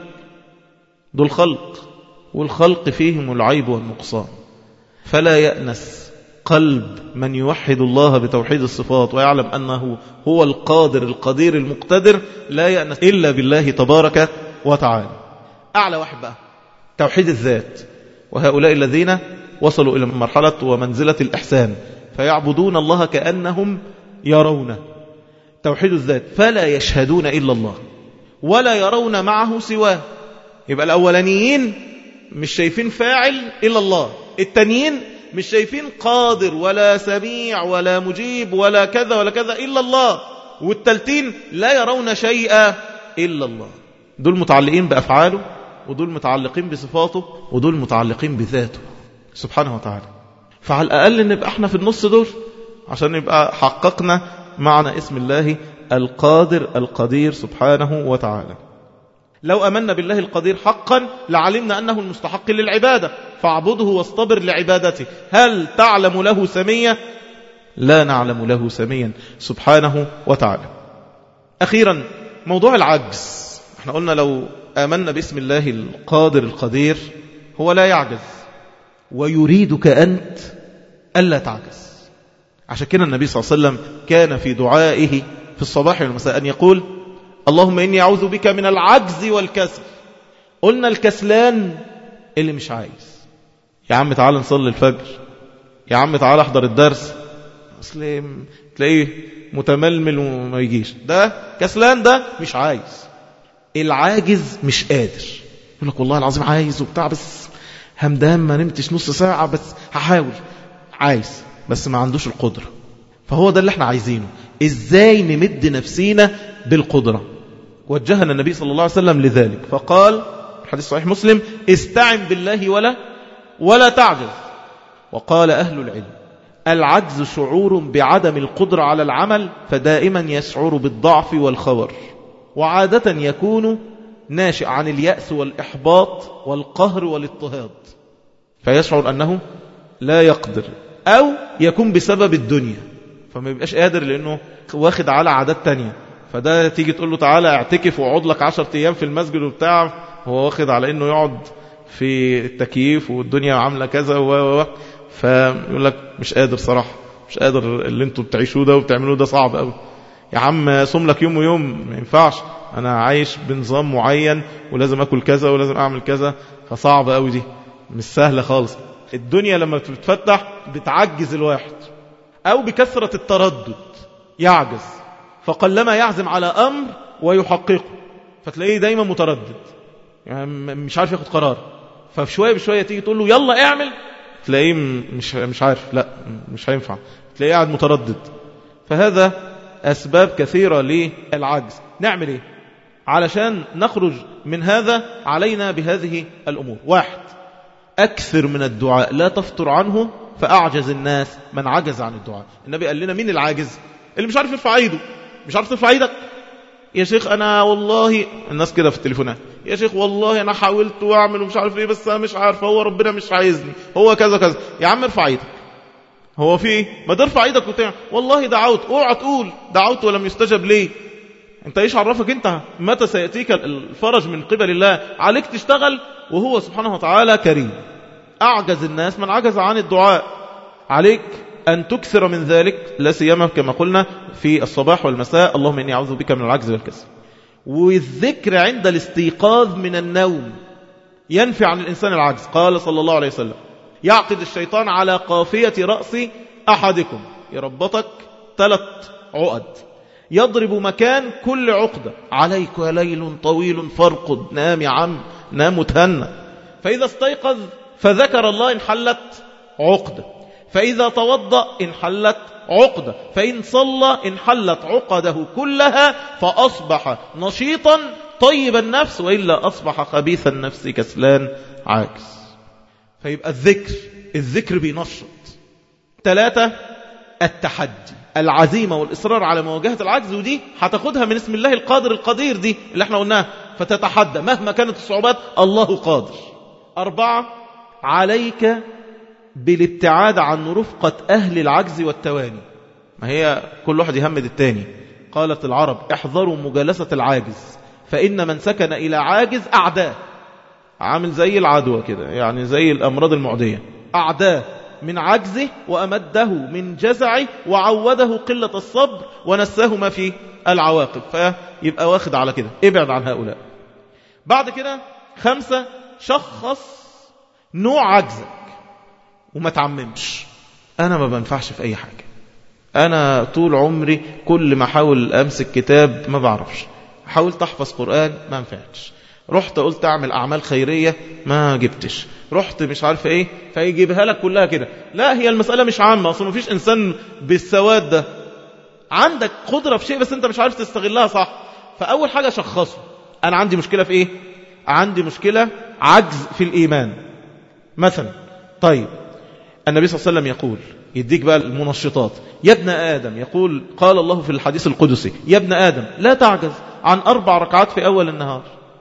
دول خلق والخلق فيهم العيب والنقصان فلا يأنس قلب من يوحد الله بتوحيد الصفات ويعلم أنه هو القادر القدير المقتدر لا يأنس إلا بالله تبارك وتعالى أعلى واحد بقى توحيد الذات وهؤلاء الذين وصلوا إلى مرحلة ومنزلة الإحسان فيعبدون الله كأنهم يرونه توحيد الذات فلا يشهدون إلا الله ولا يرون معه سواه يبقى الأولانيين مش شايفين فاعل إلا الله التانيين مش شايفين قادر ولا سميع ولا مجيب ولا كذا ولا كذا إلا الله والتالتين لا يرون شيئا إلا الله دول متعلقين بأفعاله ودول متعلقين بصفاته ودول متعلقين بذاته سبحانه وتعالى فعلى الأقل نبقى احنا في النص دول عشان نبقى حققنا معنى اسم الله القادر القدير سبحانه وتعالى لو أمنا بالله القدير حقا لعلمنا أنه المستحق للعبادة فاعبده واصطبر لعبادته هل تعلم له سمية؟ لا نعلم له سميا سبحانه وتعالى أخيرا موضوع العجز احنا قلنا لو آمنا باسم الله القادر القدير هو لا يعجز ويريدك أنت ألا تعجز عشان كده النبي صلى الله عليه وسلم كان في دعائه في الصباح والمساء أن يقول اللهم إني أعوذ بك من العجز والكسل قلنا الكسلان اللي مش عايز يا عم تعال نصلي الفجر يا عم تعال احضر الدرس اصل تلاقيه متململ وما يجيش ده كسلان ده مش عايز العاجز مش قادر يقول لك والله العظيم عايز وبتاع بس همدان ما نمتش نص ساعة بس هحاول عايز بس ما عندوش القدرة فهو ده اللي احنا عايزينه ازاي نمد نفسينا بالقدرة وجهنا النبي صلى الله عليه وسلم لذلك فقال حديث صحيح مسلم استعن بالله ولا ولا تعجز وقال أهل العلم العجز شعور بعدم القدرة على العمل فدائما يشعر بالضعف والخور وعادة يكون ناشئ عن اليأس والإحباط والقهر والاضطهاد فيشعر أنه لا يقدر أو يكون بسبب الدنيا فما يبقاش قادر لأنه واخد على عادات تانية فده تيجي تقول له تعالى اعتكف وعود لك عشر أيام في المسجد وبتاع هو واخد على أنه يقعد في التكييف والدنيا عاملة كذا و و فيقول لك مش قادر صراحة مش قادر اللي انتوا بتعيشوه ده وبتعملوه ده صعب قوي يا عم صوم لك يوم ويوم ما ينفعش انا عايش بنظام معين ولازم اكل كذا ولازم اعمل كذا فصعب قوي دي مش سهلة خالص الدنيا لما بتتفتح بتعجز الواحد او بكثرة التردد يعجز فقلما يعزم على امر ويحققه فتلاقيه دايما متردد يعني مش عارف ياخد قرار فشوية بشوية تيجي تقول له يلا اعمل تلاقيه مش مش عارف لا مش هينفع تلاقيه قاعد متردد فهذا أسباب كثيرة للعجز نعمل إيه علشان نخرج من هذا علينا بهذه الأمور واحد أكثر من الدعاء لا تفطر عنه فأعجز الناس من عجز عن الدعاء النبي قال لنا مين العاجز اللي مش عارف يرفع ايده مش عارف ترفع ايدك يا شيخ انا والله الناس كده في التليفونات يا شيخ والله انا حاولت واعمل ومش عارف ايه بس انا مش عارف هو ربنا مش عايزني هو كذا كذا يا عم ارفع ايدك هو في ايه ما ترفع ايدك وتعمل والله دعوت اوعى تقول دعوت ولم يستجب ليه انت ايش عرفك انت متى سياتيك الفرج من قبل الله عليك تشتغل وهو سبحانه وتعالى كريم اعجز الناس من عجز عن الدعاء عليك أن تكثر من ذلك لا سيما كما قلنا في الصباح والمساء اللهم إني أعوذ بك من العجز والكسل والذكر عند الاستيقاظ من النوم ينفي عن الإنسان العجز قال صلى الله عليه وسلم يعقد الشيطان على قافية رأس أحدكم يربطك ثلاث عقد يضرب مكان كل عقدة عليك ليل طويل فارقد نام يا عم نام وتهنى فإذا استيقظ فذكر الله انحلت عقدة فإذا توضأ انحلت عقدة فإن صلى انحلت عقده كلها فأصبح نشيطا طيب النفس وإلا أصبح خبيث النفس كسلان عاكس فيبقى الذكر الذكر بينشط ثلاثة التحدي العزيمة والإصرار على مواجهة العجز ودي هتاخدها من اسم الله القادر القدير دي اللي احنا قلناها فتتحدى مهما كانت الصعوبات الله قادر أربعة عليك بالابتعاد عن رفقة أهل العجز والتواني ما هي كل واحد يهمد التاني قالت العرب احذروا مجالسة العاجز فإن من سكن إلى عاجز أعداه عامل زي العدوى كده يعني زي الأمراض المعدية أعداه من عجزه وأمده من جزعه وعوده قلة الصبر ونساه ما فيه العواقب فيبقى واخد على كده ابعد عن هؤلاء بعد كده خمسة شخص نوع عجزك وما تعممش أنا ما بنفعش في أي حاجة أنا طول عمري كل ما أحاول أمسك كتاب ما بعرفش حاولت أحفظ قرآن ما نفعتش رحت قلت أعمل أعمال خيرية ما جبتش رحت مش عارف إيه فيجيبها لك كلها كده لا هي المسألة مش عامة أصلا مفيش إنسان بالسواد ده عندك قدرة في شيء بس أنت مش عارف تستغلها صح فأول حاجة شخصه أنا عندي مشكلة في إيه عندي مشكلة عجز في الإيمان مثلا طيب النبي صلى الله عليه وسلم يقول يديك بقى المنشطات يا ابن آدم يقول قال الله في الحديث القدسي يا ابن آدم لا تعجز عن أربع ركعات في أول النهار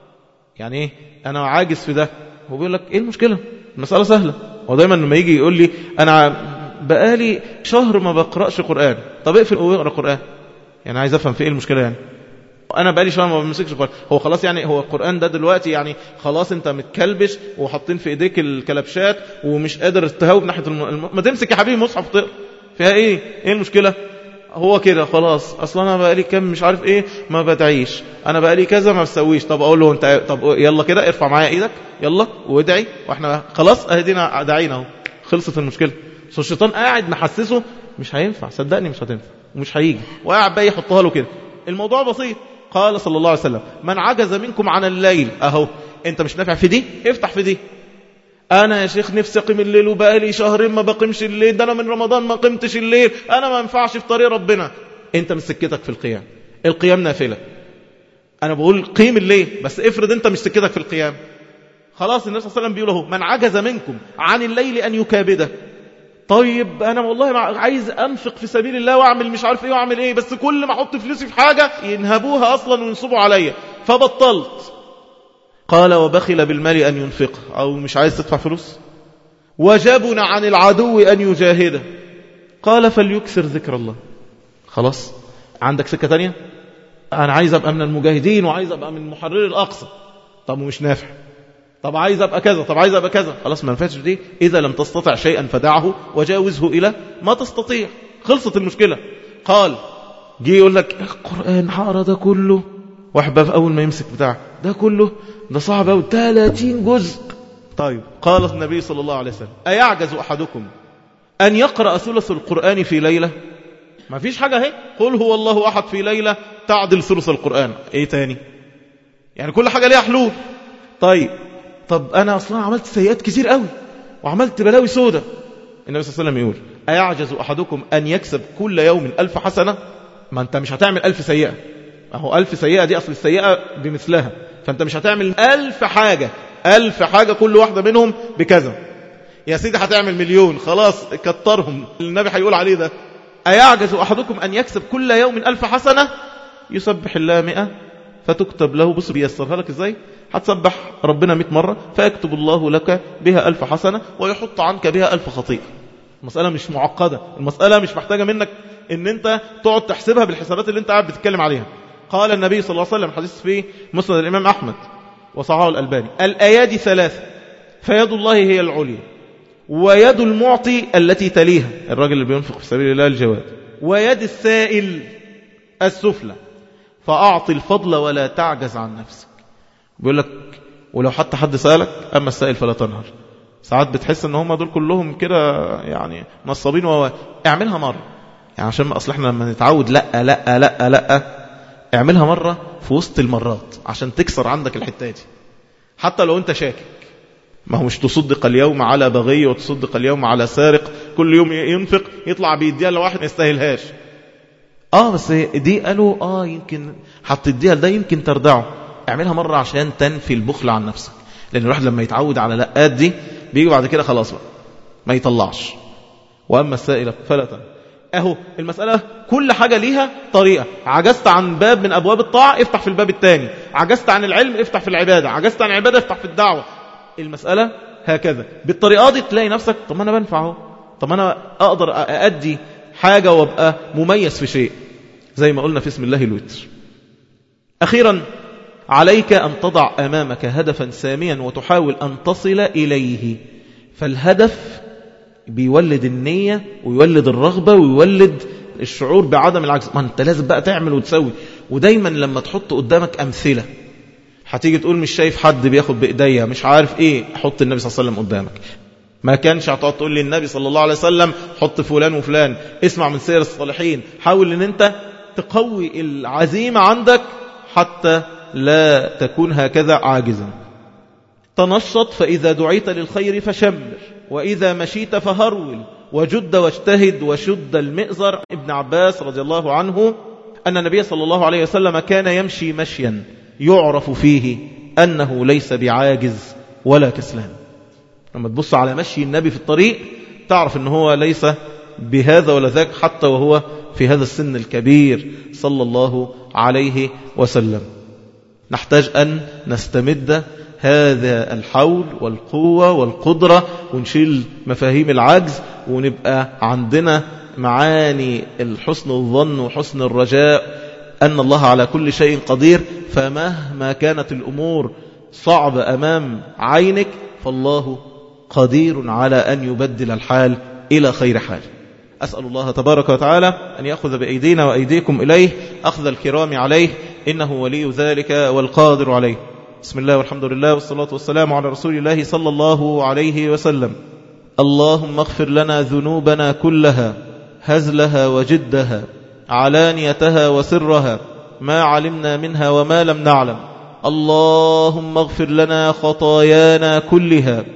يعني إيه أنا عاجز في ده هو بيقول لك إيه المشكلة المسألة سهلة هو دايما لما يجي يقول لي أنا بقالي شهر ما بقرأش قرآن طب اقفل واقرأ قرآن يعني عايز أفهم في إيه المشكلة يعني انا بقالي شهر ما بمسكش القران هو خلاص يعني هو القران ده دلوقتي يعني خلاص انت متكلبش وحاطين في ايديك الكلبشات ومش قادر تهاوب ناحيه الم... الم... ما تمسك يا حبيبي مصحف تقرا فيها ايه ايه المشكله هو كده خلاص اصلا انا بقالي كام مش عارف ايه ما بدعيش انا بقالي كذا ما بسويش طب اقول له انت طب يلا كده ارفع معايا ايدك يلا وادعي واحنا خلاص اهدينا دعينا اهو خلصت المشكله بس الشيطان قاعد محسسه مش هينفع صدقني مش هتنفع ومش هيجي وقاعد بقى يحطها له كده الموضوع بسيط قال صلى الله عليه وسلم من عجز منكم عن الليل اهو انت مش نافع في دي افتح في دي انا يا شيخ نفسي اقيم الليل وبقالي شهرين ما بقيمش الليل ده انا من رمضان ما قمتش الليل انا ما ينفعش في طريق ربنا انت مش سكتك في القيام القيام نافله انا بقول قيم الليل بس افرض انت مش سكتك في القيام خلاص النبي صلى الله عليه وسلم بيقول اهو من عجز منكم عن الليل ان يكابده طيب انا والله عايز انفق في سبيل الله واعمل مش عارف ايه واعمل ايه بس كل ما احط فلوسي في حاجه ينهبوها اصلا وينصبوا عليا فبطلت قال وبخل بالمال ان ينفقه او مش عايز تدفع فلوس وجبن عن العدو ان يجاهده قال فليكثر ذكر الله خلاص عندك سكه تانية انا عايز ابقى من المجاهدين وعايز ابقى من محرر الاقصى طب ومش نافع طب عايز ابقى كذا طب عايز ابقى كذا خلاص ما نفعتش دي اذا لم تستطع شيئا فدعه وجاوزه الى ما تستطيع خلصت المشكله قال جه يقول لك القران حاره ده كله واحد بقى اول ما يمسك بتاع ده كله ده صعب قوي 30 جزء طيب قال النبي صلى الله عليه وسلم ايعجز احدكم ان يقرا ثلث القران في ليله ما فيش حاجه اهي قل هو الله احد في ليله تعدل ثلث القران ايه تاني يعني كل حاجه ليها حلول طيب طب أنا أصلا عملت سيئات كتير قوي وعملت بلاوي سودة النبي صلى الله عليه وسلم يقول أيعجز أحدكم أن يكسب كل يوم ألف حسنة ما أنت مش هتعمل ألف سيئة أهو ألف سيئة دي أصل السيئة بمثلها فأنت مش هتعمل ألف حاجة ألف حاجة كل واحدة منهم بكذا يا سيدي هتعمل مليون خلاص كترهم النبي هيقول عليه ده أيعجز أحدكم أن يكسب كل يوم ألف حسنة يسبح الله مئة فتكتب له بص بيسرها لك ازاي هتسبح ربنا 100 مرة فيكتب الله لك بها ألف حسنة ويحط عنك بها ألف خطيئة المسألة مش معقدة المسألة مش محتاجة منك ان انت تقعد تحسبها بالحسابات اللي انت قاعد بتتكلم عليها قال النبي صلى الله عليه وسلم حديث في مسند الإمام أحمد وصححه الألباني الأيادي ثلاثة فيد الله هي العليا ويد المعطي التي تليها الراجل اللي بينفق في سبيل الله الجواد ويد السائل السفلى فأعطي الفضل ولا تعجز عن نفسك بيقول لك ولو حتى حد سألك أما السائل فلا تنهر ساعات بتحس ان هم دول كلهم كده يعني نصابين و اعملها مرة يعني عشان اصل احنا لما نتعود لا لا لا لا اعملها مرة في وسط المرات عشان تكسر عندك الحتة دي حتى لو انت شاكك ما هو مش تصدق اليوم على بغي وتصدق اليوم على سارق كل يوم ينفق يطلع بيديها لواحد ما يستاهلهاش اه بس دي قالوا اه يمكن هتديها ده يمكن تردعه اعملها مرة عشان تنفي البخل عن نفسك لان الواحد لما يتعود على لقات دي بيجي بعد كده خلاص بقى ما يطلعش واما السائلة فلا تنهر اهو المسألة كل حاجة ليها طريقة عجزت عن باب من ابواب الطاعة افتح في الباب الثاني عجزت عن العلم افتح في العبادة عجزت عن العبادة افتح في الدعوة المسألة هكذا بالطريقة دي تلاقي نفسك طب ما أنا بنفع اهو طب ما أنا أقدر أأدي حاجة وابقى مميز في شيء زي ما قلنا في اسم الله الوتر أخيرا عليك أن تضع أمامك هدفا ساميا وتحاول أن تصل إليه فالهدف بيولد النية ويولد الرغبة ويولد الشعور بعدم العجز ما انت لازم بقى تعمل وتسوي ودايما لما تحط قدامك أمثلة هتيجي تقول مش شايف حد بياخد بإيديا مش عارف ايه حط النبي صلى الله عليه وسلم قدامك ما كانش هتقعد تقول للنبي صلى الله عليه وسلم حط فلان وفلان اسمع من سير الصالحين حاول ان انت تقوي العزيمة عندك حتى لا تكون هكذا عاجزا تنشط فإذا دعيت للخير فشمر وإذا مشيت فهرول وجد واجتهد وشد المئزر ابن عباس رضي الله عنه أن النبي صلى الله عليه وسلم كان يمشي مشيا يعرف فيه أنه ليس بعاجز ولا كسلان لما تبص على مشي النبي في الطريق تعرف أنه هو ليس بهذا ولا ذاك حتى وهو في هذا السن الكبير صلى الله عليه وسلم نحتاج أن نستمد هذا الحول والقوة والقدرة ونشيل مفاهيم العجز ونبقى عندنا معاني الحسن الظن وحسن الرجاء أن الله على كل شيء قدير فمهما كانت الأمور صعبة أمام عينك فالله قدير على أن يبدل الحال إلى خير حال أسأل الله تبارك وتعالى أن يأخذ بأيدينا وأيديكم إليه أخذ الكرام عليه إنه ولي ذلك والقادر عليه بسم الله والحمد لله والصلاة والسلام على رسول الله صلى الله عليه وسلم اللهم اغفر لنا ذنوبنا كلها هزلها وجدها علانيتها وسرها ما علمنا منها وما لم نعلم اللهم اغفر لنا خطايانا كلها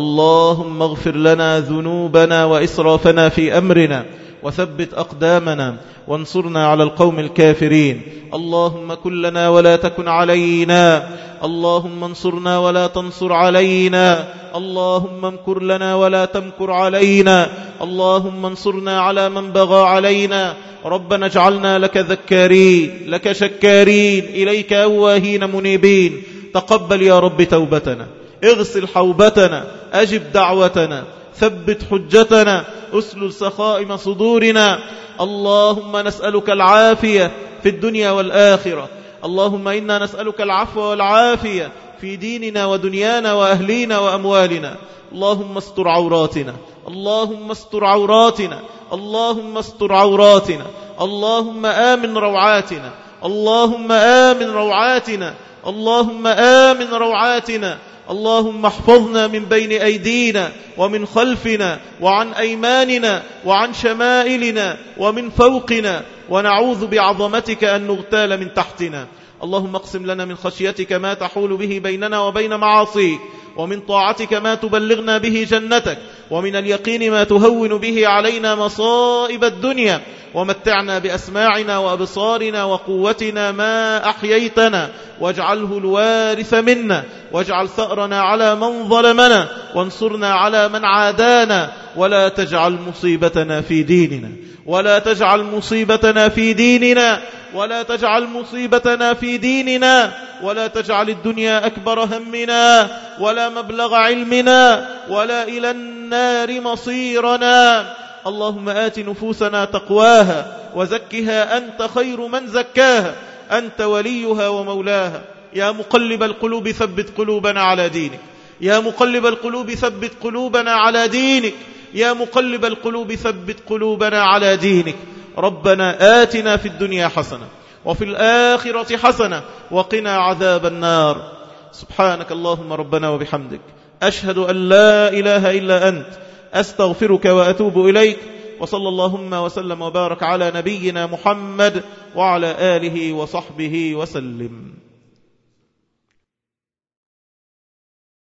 اللهم اغفر لنا ذنوبنا وإسرافنا في أمرنا وثبت أقدامنا وانصرنا على القوم الكافرين اللهم كن لنا ولا تكن علينا اللهم انصرنا ولا تنصر علينا اللهم امكر لنا ولا تمكر علينا اللهم انصرنا على من بغى علينا ربنا اجعلنا لك ذكارين لك شكارين إليك أواهين منيبين تقبل يا رب توبتنا اغسل حوبتنا أجب دعوتنا ثبت حجتنا أسلل سخائم صدورنا اللهم نسألك العافية في الدنيا والآخرة اللهم إنا نسألك العفو والعافية في ديننا ودنيانا وأهلينا وأموالنا اللهم استر عوراتنا اللهم استر عوراتنا اللهم استر عوراتنا اللهم آمن روعاتنا اللهم آمن روعاتنا اللهم آمن روعاتنا اللهم احفظنا من بين أيدينا ومن خلفنا وعن أيماننا وعن شمائلنا ومن فوقنا ونعوذ بعظمتك أن نغتال من تحتنا اللهم اقسم لنا من خشيتك ما تحول به بيننا وبين معاصيك ومن طاعتك ما تبلغنا به جنتك ومن اليقين ما تهون به علينا مصائب الدنيا ومتعنا بأسماعنا وأبصارنا وقوتنا ما أحييتنا واجعله الوارث منا واجعل ثأرنا على من ظلمنا وانصرنا على من عادانا ولا تجعل مصيبتنا في ديننا ولا تجعل مصيبتنا في ديننا ولا تجعل مصيبتنا في ديننا ولا تجعل الدنيا أكبر همنا ولا مبلغ علمنا ولا إلى النار مصيرنا اللهم آت نفوسنا تقواها وزكها أنت خير من زكاها أنت وليها ومولاها يا مقلب القلوب ثبت قلوبنا على دينك يا مقلب القلوب ثبت قلوبنا على دينك يا مقلب القلوب ثبت قلوبنا على دينك ربنا آتنا في الدنيا حسنة وفي الآخرة حسنة وقنا عذاب النار سبحانك اللهم ربنا وبحمدك أشهد أن لا إله إلا أنت أستغفرك وأتوب إليك وصلى اللهم وسلم وبارك على نبينا محمد وعلى آله وصحبه وسلم